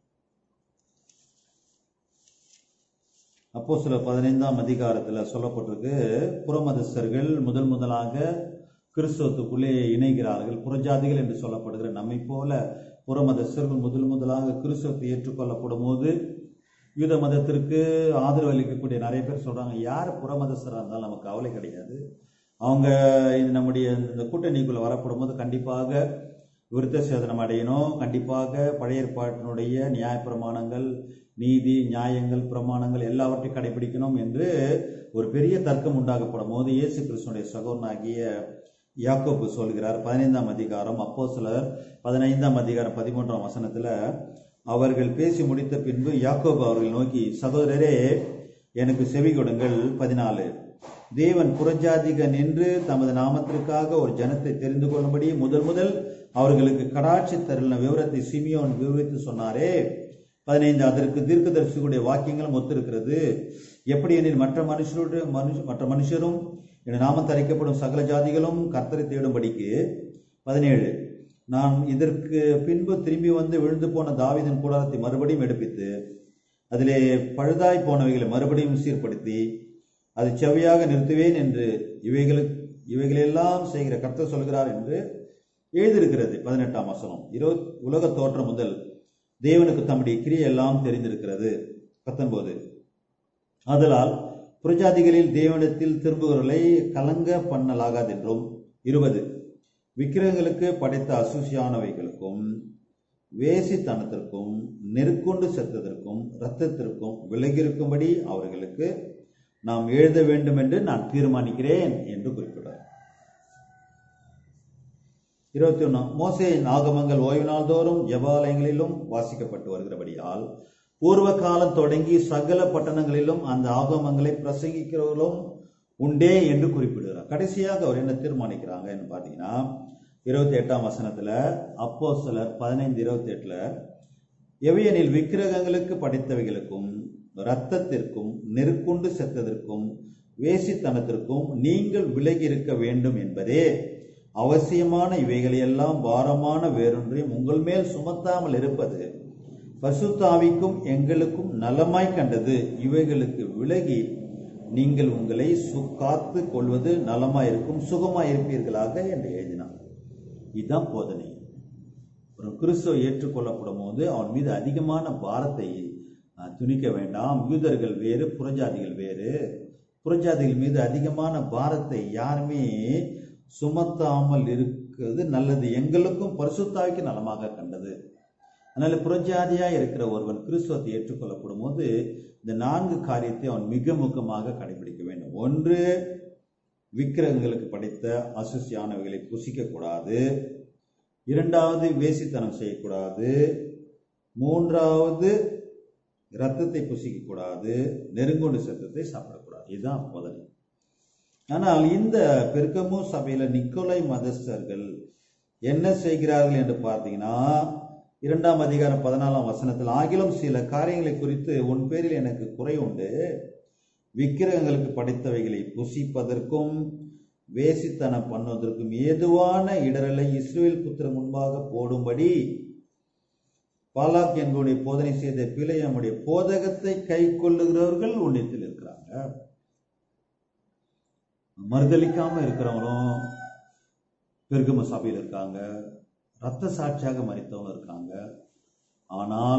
அப்போ சில பதினைந்தாம் அதிகாரத்துல சொல்லப்பட்டிருக்கு புறமதஸ்தர்கள் முதல் முதலாக கிறிஸ்தவத்துக்குள்ளே இணைகிறார்கள் புறஜாதிகள் என்று சொல்லப்படுகிற நம்மை போல புறமதஸ்தர்கள் முதல் முதலாக கிறிஸ்தவத்தை ஏற்றுக்கொள்ளப்படும் போது யூத மதத்திற்கு ஆதரவு அளிக்கக்கூடிய நிறைய பேர் சொல்றாங்க யார் புறமதஸ்தராக இருந்தாலும் நமக்கு கவலை கிடையாது அவங்க இது நம்முடைய இந்த கூட்டணிக்குள்ள வரப்படும் போது கண்டிப்பாக விருத்த சேதனம் அடையணும் கண்டிப்பாக பழைய ஏற்பாட்டினுடைய நியாய பிரமாணங்கள் நீதி நியாயங்கள் பிரமாணங்கள் எல்லாவற்றையும் கடைபிடிக்கணும் என்று ஒரு பெரிய தர்க்கம் உண்டாகப்படும் போது இயேசு கிறிஸ்துனுடைய சகோதரனாகிய யாக்கோபு சொல்கிறார் பதினைந்தாம் அதிகாரம் அப்போ சிலர் பதினைந்தாம் அதிகாரம் பதிமூன்றாம் வசனத்துல அவர்கள் பேசி முடித்த பின்பு யாக்கோபு அவர்கள் நோக்கி சகோதரரே எனக்கு செவி கொடுங்கள் பதினாலு தேவன் புறஜாதிக நின்று தமது நாமத்திற்காக ஒரு ஜனத்தை தெரிந்து கொள்ளும்படி முதல் முதல் அவர்களுக்கு கடாட்சி தருளின விவரத்தை சிமியோன் விவரித்து சொன்னாரே பதினைந்து அதற்கு தீர்க்கதரிசிகளுடைய வாக்கியங்களும் ஒத்திருக்கிறது எப்படி எனில் மற்ற மனுஷருடைய மனுஷ மற்ற மனுஷரும் என் நாமத்தில் அழைக்கப்படும் சகல ஜாதிகளும் கர்த்தரை தேடும்படிக்கு பதினேழு நான் இதற்கு பின்பு திரும்பி வந்து விழுந்து போன தாவீதின் கூடாரத்தை மறுபடியும் எடுப்பித்து அதிலே பழுதாய் போனவைகளை மறுபடியும் சீர்படுத்தி அதை செவ்வையாக நிறுத்துவேன் என்று இவைகளுக்கு இவைகளெல்லாம் செய்கிற கர்த்தர் சொல்கிறார் என்று எழுதியிருக்கிறது பதினெட்டாம் வசனம் இருபத் உலக தோற்றம் முதல் தேவனுக்கு தம்முடைய கிரியை எல்லாம் தெரிந்திருக்கிறது பத்தொன்பது ஆதலால் புரஜாதிகளில் தேவனிடத்தில் திரும்புகிறவர்களை கலங்க பண்ணலாகாதென்றும் இருபது விக்கிரகங்களுக்கு படைத்த அசூசியானவைகளுக்கும் வேசித்தனத்திற்கும் நெருக்கொண்டு செத்ததற்கும் இரத்தத்திற்கும் விலகியிருக்கும்படி அவர்களுக்கு நாம் எழுத வேண்டும் என்று நான் தீர்மானிக்கிறேன் என்று குறிப்பிட்டார் இருபத்தி ஒண்ணு மோசேயின் ஆகமங்கள் ஓய்வு நாள்தோறும் ஜபாலயங்களிலும் வாசிக்கப்பட்டு வருகிறபடியால் பூர்வ காலம் தொடங்கி சகல பட்டணங்களிலும் அந்த ஆகமங்களை பிரசங்கிக்கிறவர்களும் உண்டே என்று குறிப்பிடுகிறார் கடைசியாக அவர் என்ன தீர்மானிக்கிறாங்க என்று பார்த்தீங்கன்னா இருபத்தி எட்டாம் வசனத்துல அப்போ சிலர் பதினைந்து இருபத்தி எட்டுல எவையெனில் விக்கிரகங்களுக்கு படைத்தவைகளுக்கும் இரத்தத்திற்கும் நெருக்குண்டு செத்ததற்கும் வேசித்தனத்திற்கும் நீங்கள் விலகி இருக்க வேண்டும் என்பதே அவசியமான இவைகளையெல்லாம் பாரமான வேறொன்றையும் உங்கள் மேல் சுமத்தாமல் இருப்பது பசுத்தாவிக்கும் எங்களுக்கும் நலமாய் கண்டது இவைகளுக்கு விலகி நீங்கள் உங்களை சு- காத்து கொள்வது நலமாயிருக்கும் சுகமாயிருப்பீர்களாக என்று எழுதினார் இதுதான் போதனை ஒரு கிறிஸ்துவ ஏற்றுக்கொள்ளப்படும் போது அவன் மீது அதிகமான பாரத்தை அஹ், துணிக்க வேண்டாம் யூதர்கள் வேறு புறஜாதிகள் வேறு புறஜாதிகள் மீது அதிகமான பாரத்தை யாருமே சுமத்தாமல் இருக்கிறது நல்லது எங்களுக்கும் பரிசுத்தாவிக்கு நலமாக கண்டது அதனால புறஜாதியா இருக்கிற ஒருவன் கிறிஸ்துவத்தை ஏற்றுக்கொள்ளப்படும் போது இந்த நான்கு காரியத்தை அவன் மிக முக்கியமாக கடைபிடிக்க வேண்டும் ஒன்று விக்கிரகங்களுக்கு படைத்த அசுசியானவைகளை புசிக்க கூடாது இரண்டாவது வேசித்தனம் செய்யக்கூடாது மூன்றாவது ரத்தத்தை புசிக்க கூடாது நெருங்கொண்டு சத்தத்தை சாப்பிடக்கூடாது இதுதான் போதனை ஆனால் இந்த பெருக்கமு சபையில நிக்கோலை மதஸ்தர்கள் என்ன செய்கிறார்கள் என்று பார்த்தீங்கன்னா இரண்டாம் அதிகாரம் பதினாலாம் வசனத்தில் ஆகிலும் சில காரியங்களை குறித்து உன் பேரில் எனக்கு குறை உண்டு விக்கிரகங்களுக்கு படைத்தவைகளை புசிப்பதற்கும் வேசித்தனம் பண்ணுவதற்கும் ஏதுவான இடரலை இஸ்ரேல் புத்திர முன்பாக போடும்படி பாலாக் என்பவருடைய போதனை செய்த பிழையமுடைய போதகத்தை கை கொள்ளுகிறவர்கள் உன்னிடத்தில் இருக்கிறாங்க மறுதளிக்காம இருக்கிறவங்களும் பெருகம சபையில் இருக்காங்க ரத்த சாட்சியாக மறித்தவங்க இருக்காங்க ஆனால்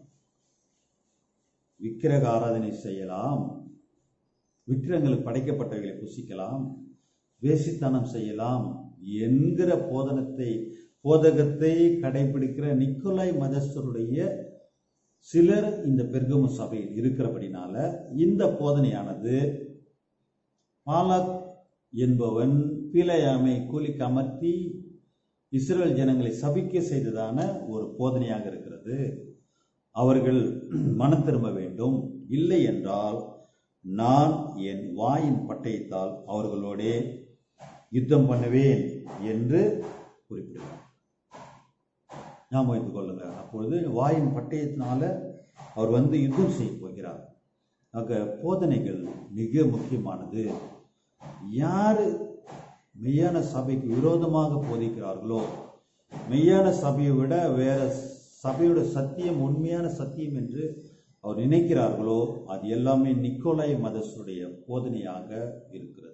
விக்கிரக ஆராதனை செய்யலாம் விக்கிரங்களுக்கு படைக்கப்பட்டவைகளை புசிக்கலாம் வேசித்தனம் செய்யலாம் என்கிற போதனத்தை போதகத்தை கடைபிடிக்கிற நிக்கோலாய் மதஸ்தருடைய சிலர் இந்த பெருகம சபையில் இருக்கிறபடினால இந்த போதனையானது பாலாக் என்பவன் பீலையாமை கூலிக்கு அமர்த்தி இஸ்ரேல் ஜனங்களை சபிக்க செய்ததான ஒரு போதனையாக இருக்கிறது அவர்கள் மனம் திரும்ப வேண்டும் இல்லை என்றால் நான் என் வாயின் பட்டயத்தால் அவர்களோடே யுத்தம் பண்ணுவேன் என்று குறிப்பிடுகிறார் ஞாபகம் வைத்துக் கொள்ளுங்க அப்பொழுது வாயின் பட்டயத்தினால அவர் வந்து யுத்தம் செய்ய போகிறார் ஆக போதனைகள் மிக முக்கியமானது யாரு மெய்யான சபைக்கு விரோதமாக போதிக்கிறார்களோ மெய்யான சபையை விட வேற சபையோட சத்தியம் உண்மையான சத்தியம் என்று அவர் நினைக்கிறார்களோ அது எல்லாமே நிக்கோலாய் மதசுடைய போதனையாக இருக்கிறது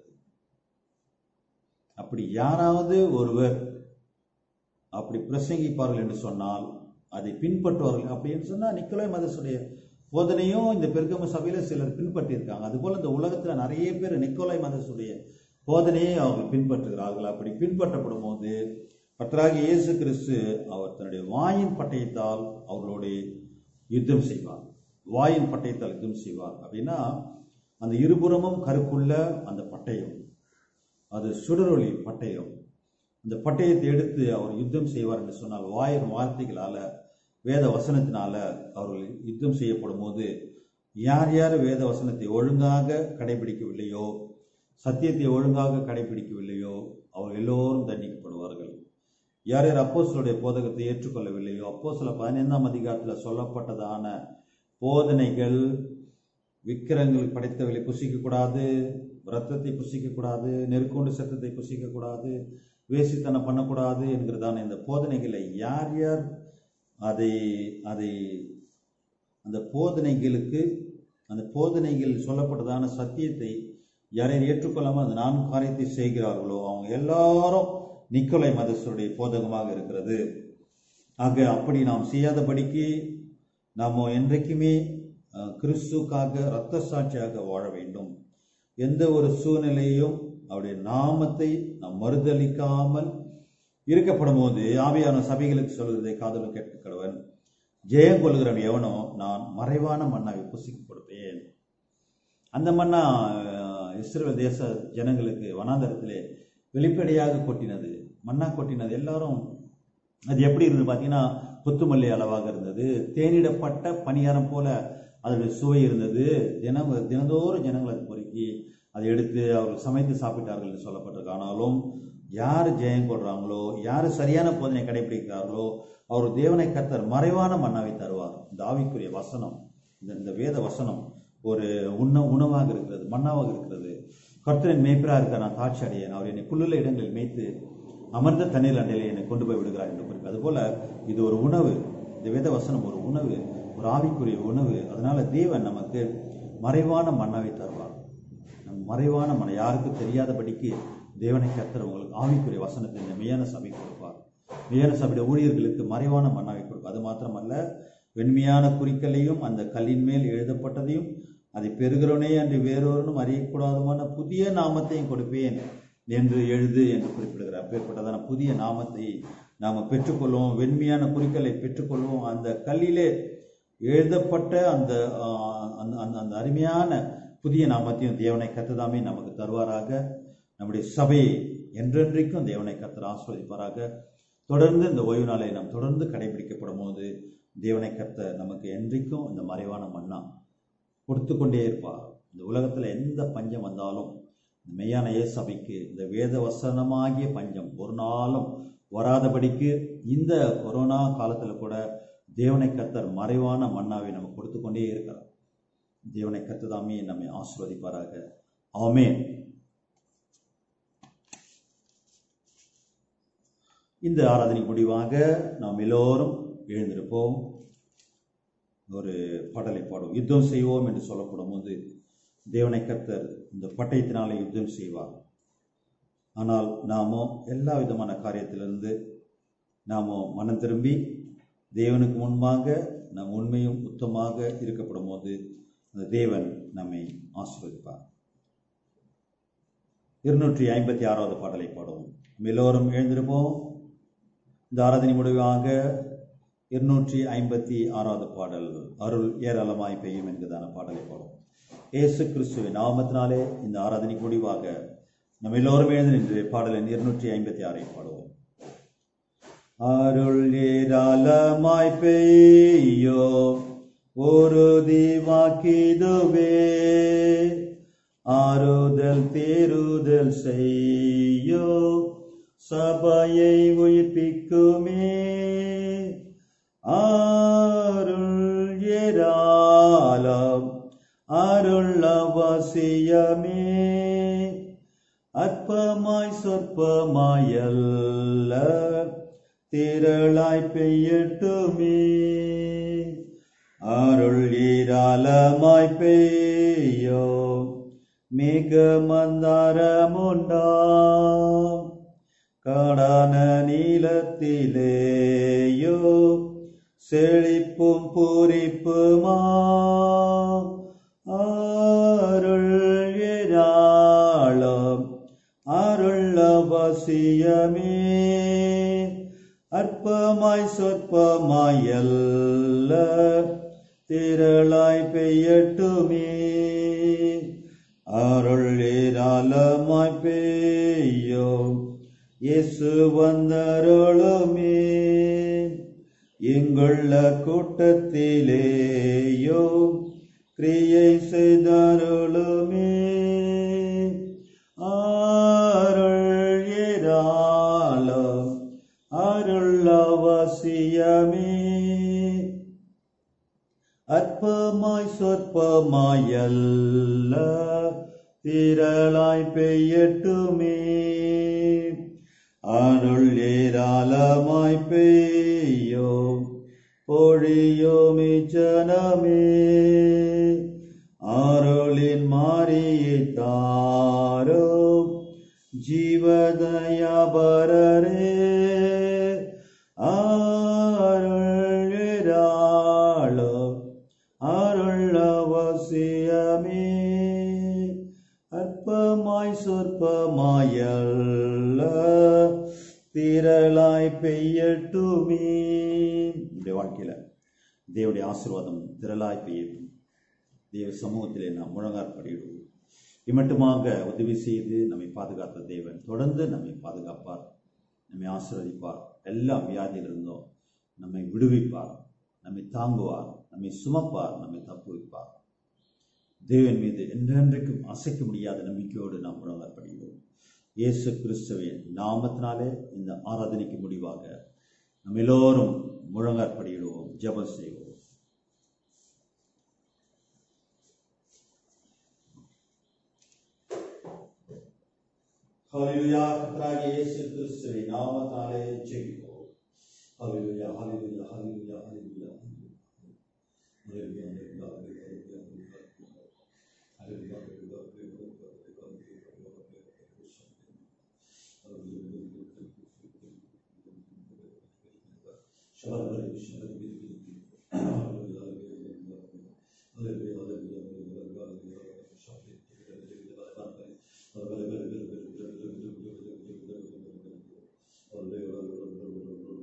அப்படி யாராவது ஒருவர் அப்படி பிரசங்கிப்பார்கள் என்று சொன்னால் அதை பின்பற்றுவார்கள் அப்படின்னு சொன்னா நிக்கோலாய் மதசுடைய போதனையும் இந்த பெருக்கம சபையில சிலர் பின்பற்றி இருக்காங்க அதுபோல இந்த உலகத்துல நிறைய பேர் நிக்கோலாய் மதசுடைய போதனையை அவர்கள் பின்பற்றுகிறார்கள் அப்படி பின்பற்றப்படும் போது பற்றாக இயேசு கிறிஸ்து அவர் தன்னுடைய வாயின் பட்டயத்தால் அவர்களுடைய யுத்தம் செய்வார் வாயின் பட்டயத்தால் யுத்தம் செய்வார் அப்படின்னா அந்த இருபுறமும் கருக்குள்ள அந்த பட்டயம் அது சுடரொளி பட்டயம் அந்த பட்டயத்தை எடுத்து அவர் யுத்தம் செய்வார் என்று சொன்னால் வாயின் வார்த்தைகளால வேத வசனத்தினால அவர்கள் யுத்தம் செய்யப்படும் போது யார் யார் வேத வசனத்தை ஒழுங்காக கடைபிடிக்கவில்லையோ சத்தியத்தை ஒழுங்காக கடைபிடிக்கவில்லையோ அவர் எல்லோரும் தண்டிக்கப்படுவார்கள் யார் யார் அப்போஸ்தலருடைய போதகத்தை ஏற்றுக்கொள்ளவில்லையோ அப்போ சில பதினைந்தாம் அதிகாரத்தில் சொல்லப்பட்டதான போதனைகள் விக்கிரங்கள் படைத்தவர்களை புசிக்கக்கூடாது ரத்தத்தை புசிக்கக்கூடாது நெருக்கொண்டு சத்தத்தை புசிக்கக்கூடாது வேசித்தனம் பண்ணக்கூடாது என்கிறதான இந்த போதனைகளை யார் யார் அதை அதை அந்த போதனைகளுக்கு அந்த போதனைகள் சொல்லப்பட்டதான சத்தியத்தை யாரையும் ஏற்றுக்கொள்ளாமல் அந்த நான்கு காரியத்தை செய்கிறார்களோ அவங்க எல்லாரும் நிக்கோலை மதஸ்தருடைய போதகமாக இருக்கிறது ஆக அப்படி நாம் செய்யாதபடிக்கு நாம் என்றைக்குமே அஹ், கிறிஸ்துக்காக இரத்த சாட்சியாக வாழ வேண்டும் எந்த ஒரு சூழ்நிலையும் அவருடைய நாமத்தை நாம் மறுதளிக்காமல் இருக்கப்படும் போது ஆவியான சபைகளுக்கு சொல்வதை காதல் கேட்க கடவன் ஜெயம் கொள்கிறவன் எவனோ நான் மறைவான மன்னாவை புசிக்கு கொடுப்பேன் அந்த மன்னா அஹ், இஸ்ரவேல் தேச ஜனங்களுக்கு வனாந்தரத்திலே வெளிப்படையாக கொட்டினது மன்னா கொட்டினது எல்லாரும் அது எப்படி இருந்தது பார்த்தீங்கன்னா கொத்துமல்லி அளவாக இருந்தது தேனிடப்பட்ட பணியாரம் போல அதனுடைய சுவை இருந்தது தினம் தினந்தோறும் ஜனங்கள் அதை பொறுக்கி அதை எடுத்து அவர்கள் சமைத்து சாப்பிட்டார்கள் என்று சொல்லப்பட்டிருக்கு ஆனாலும் யார் ஜெயம் கொள்றாங்களோ யார் சரியான போதனை கடைபிடிக்கிறார்களோ அவர் தேவனை கத்தர் மறைவான மன்னாவை தருவார் இந்த ஆவிக்குரிய வசனம் இந்த இந்த வேத வசனம் ஒரு உண்ண உணவாக இருக்கிறது மன்னாவாக இருக்கிறது கர்த்தரின் மேய்ப்பரா இருக்க நான் தாட்சி அடையேன் அவர் என்னை புல்லுள்ள இடங்களில் மேய்த்து அமர்ந்த தண்ணீர் அண்டையிலே என்னை கொண்டு போய் விடுகிறார் என்று குறிப்பு அதுபோல இது ஒரு உணவு இந்த வேத வசனம் ஒரு உணவு ஒரு ஆவிக்குரிய உணவு அதனால தேவன் நமக்கு மறைவான மன்னாவை தருவார் நம் மறைவான மன யாருக்கும் தெரியாதபடிக்கு தேவனை கர்த்தர் உங்களுக்கு ஆவிக்குரிய வசனத்தை இந்த மெய்யான சபை கொடுப்பார் மெய்யான சபையுடைய ஊழியர்களுக்கு மறைவான மன்னாவை கொடுப்பார் அது மாத்திரமல்ல வெண்மையான குறிக்கலையும் அந்த கல்லின் மேல் எழுதப்பட்டதையும் அதை பெறுகிறவனே அன்று வேறொருவனும் அறியக்கூடாதுமான புதிய நாமத்தையும் கொடுப்பேன் என்று எழுது என்று குறிப்பிடுகிறார் அப்பேற்பட்டதான புதிய நாமத்தை நாம பெற்றுக்கொள்வோம் வெண்மையான குறிக்கலை பெற்றுக்கொள்வோம் அந்த கல்லிலே எழுதப்பட்ட அந்த ஆஹ், அந்த அந்த அந்த அருமையான புதிய நாமத்தையும் தேவனை கத்ததாமே நமக்கு தருவாராக நம்முடைய சபையை என்றென்றைக்கும் தேவனை கத்தர் ஆஸ்வதிப்பாராக தொடர்ந்து இந்த ஓய்வு நாளை நாம் தொடர்ந்து கடைபிடிக்கப்படும் போது தேவனை கத்த நமக்கு என்றைக்கும் இந்த மறைவான மன்னா கொடுத்து கொண்டே இருப்பார் இந்த உலகத்துல எந்த பஞ்சம் வந்தாலும் இந்த மெய்யான இயேசு சபைக்கு இந்த வேத வசனமாகிய பஞ்சம் ஒரு நாளும் வராதபடிக்கு இந்த கொரோனா காலத்துல கூட தேவனை கத்தர் மறைவான மன்னாவை நமக்கு கொடுத்து கொண்டே இருக்கிறார் தேவனை கத்துதாமே நம்மை ஆசிர்வதிப்பாராக ஆமென் இந்த ஆராதனை முடிவாக நாம் எல்லோரும் எழுந்திருப்போம் ஒரு பாடலை பாடுவோம் யுத்தம் செய்வோம் என்று சொல்லப்படும் போது தேவனை கர்த்தர் இந்த பட்டயத்தினாலே யுத்தம் செய்வார் ஆனால் நாமோ எல்லா விதமான காரியத்திலிருந்து நாமோ மனம் திரும்பி தேவனுக்கு முன்பாக நம் உண்மையும் உத்தமாக இருக்கப்படும் போது அந்த தேவன் நம்மை ஆசீர்வதிப்பார் இருநூற்றி ஐம்பத்தி ஆறாவது பாடலை பாடுவோம் நம்ம எல்லோரும் எழுந்திருப்போம் இந்த ஆராதனை முடிவாக இருநூற்றி ஐம்பத்தி ஆறாவது பாடல் அருள் ஏராளமாய் பெய்யும் என்கிறதான பாடலை பாடுவோம் இயேசு கிறிஸ்துவின் நாமத்தினாலே இந்த ஆராதனைக்கு முடிவாக நம்ம எல்லோரும் எழுந்து நின்று பாடலின் இருநூற்றி ஐம்பத்தி ஆறை பாடுவோம் அருள் ஏராளமாய் பெய்யோ ஒரு வாக்கிதுவே ஆறுதல் தேறுதல் செய்யோ சபையை உயிர்ப்பிக்குமே அருள் ஏராளம் அருள் அவசியமே அற்பமாய் சொற்பமாயல்ல திரளாய் பெய்யட்டுமே அருள் ஏராளமாய் பெய்யோ மிக மந்தாரமுண்டா காடான நீளத்திலேயோ செழிப்பும் பூரிப்புமா அருள் ஏராளம் அருள் அவசியமே அற்பமாய் சொற்பமாயல்ல திரளாய் பெய்யட்டுமே அருள் ஏராளமாய் பெய்யோ இயேசு வந்தருளுமே எங்குள்ள கூட்டத்திலேயோ கிரியை செய்தருளுமே அருள் ஏராளம் அருள் அவசியமே அற்பமாய் சொற்பமாயல்ல திரளாய் பெய்யட்டுமே அருள் ஏராளமாய் பெய்யோ பொழியோமி ஜனமே அருளின் மாறியை தாரோ ஜீவதயாபரரே அருள் ஏராளோ அருள் அவசியமே அற்பமாய் சொற்பமாயல்ல திரளாய் பெய்யட்டுமே இந்த வாழ்க்கையில தேவடைய ஆசீர்வாதம் திரளாய் பெய்யட்டும் தேவ சமூகத்திலே நாம் முழங்காற்படியிடுவோம் இம்மட்டுமாக உதவி செய்து நம்மை பாதுகாத்த தேவன் தொடர்ந்து நம்மை பாதுகாப்பார் நம்மை ஆசீர்வதிப்பார் எல்லா வியாதியிலிருந்தும் நம்மை விடுவிப்பார் நம்மை தாங்குவார் நம்மை சுமப்பார் நம்மை தப்புவிப்பார் தேவன் மீது என்றென்றைக்கும் அசைக்க முடியாத நம்பிக்கையோடு நாம் முழங்காற்படுகிறோம் இயேசு கிறிஸ்துவின் நாமத்தினாலே இந்த ஆராதனைக்கு முடிவாக நம்ம எல்லோரும் முழங்காற்படியிடுவோம் ஜெபம் செய்வோம் ஹalleluya கர்த்தராகிய இயேசு கிறிஸ்துவின் நாமத்தினாலே ஜெபிப்போம் ஹalleluya ஹalleluya ஹalleluya ஹalleluya Hallelujah.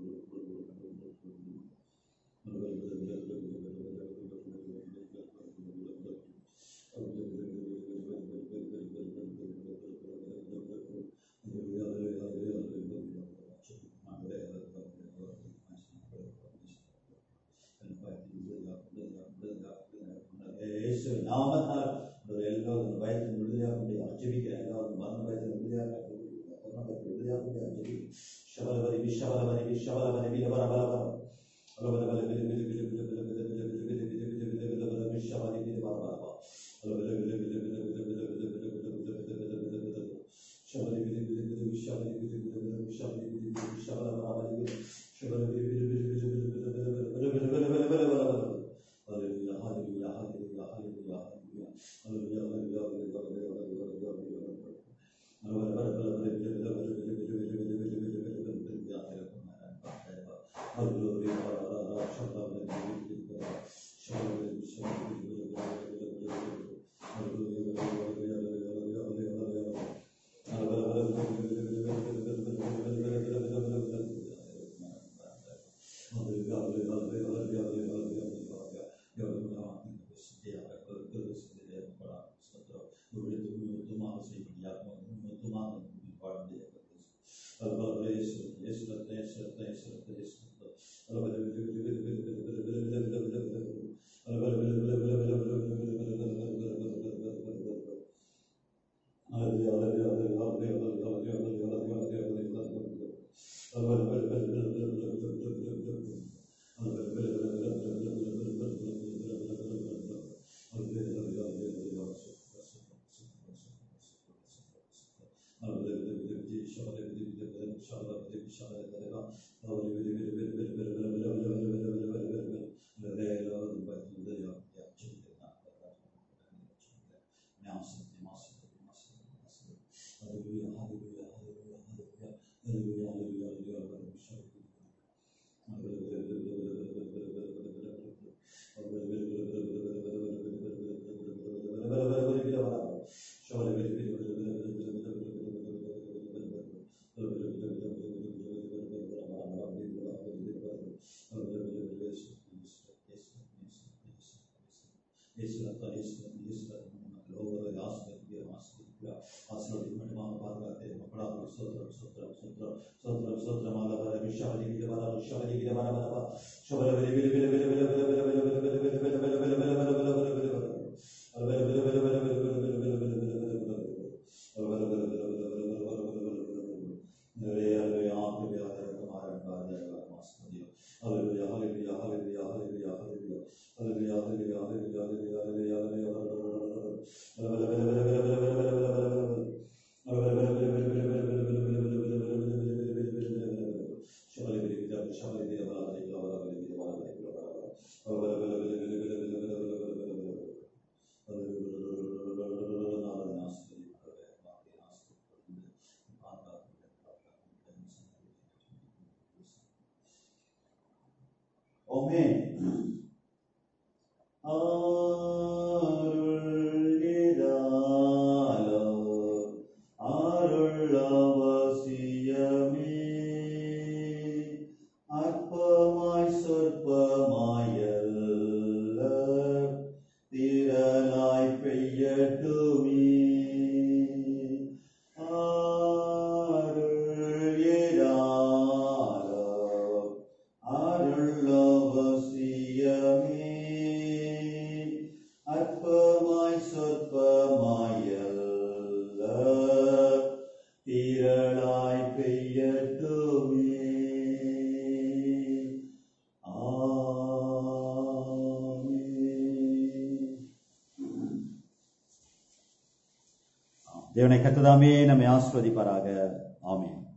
தேவனை கத்ததாமே நம்மை ஆஸ்வதிப்பாராக ஆமென்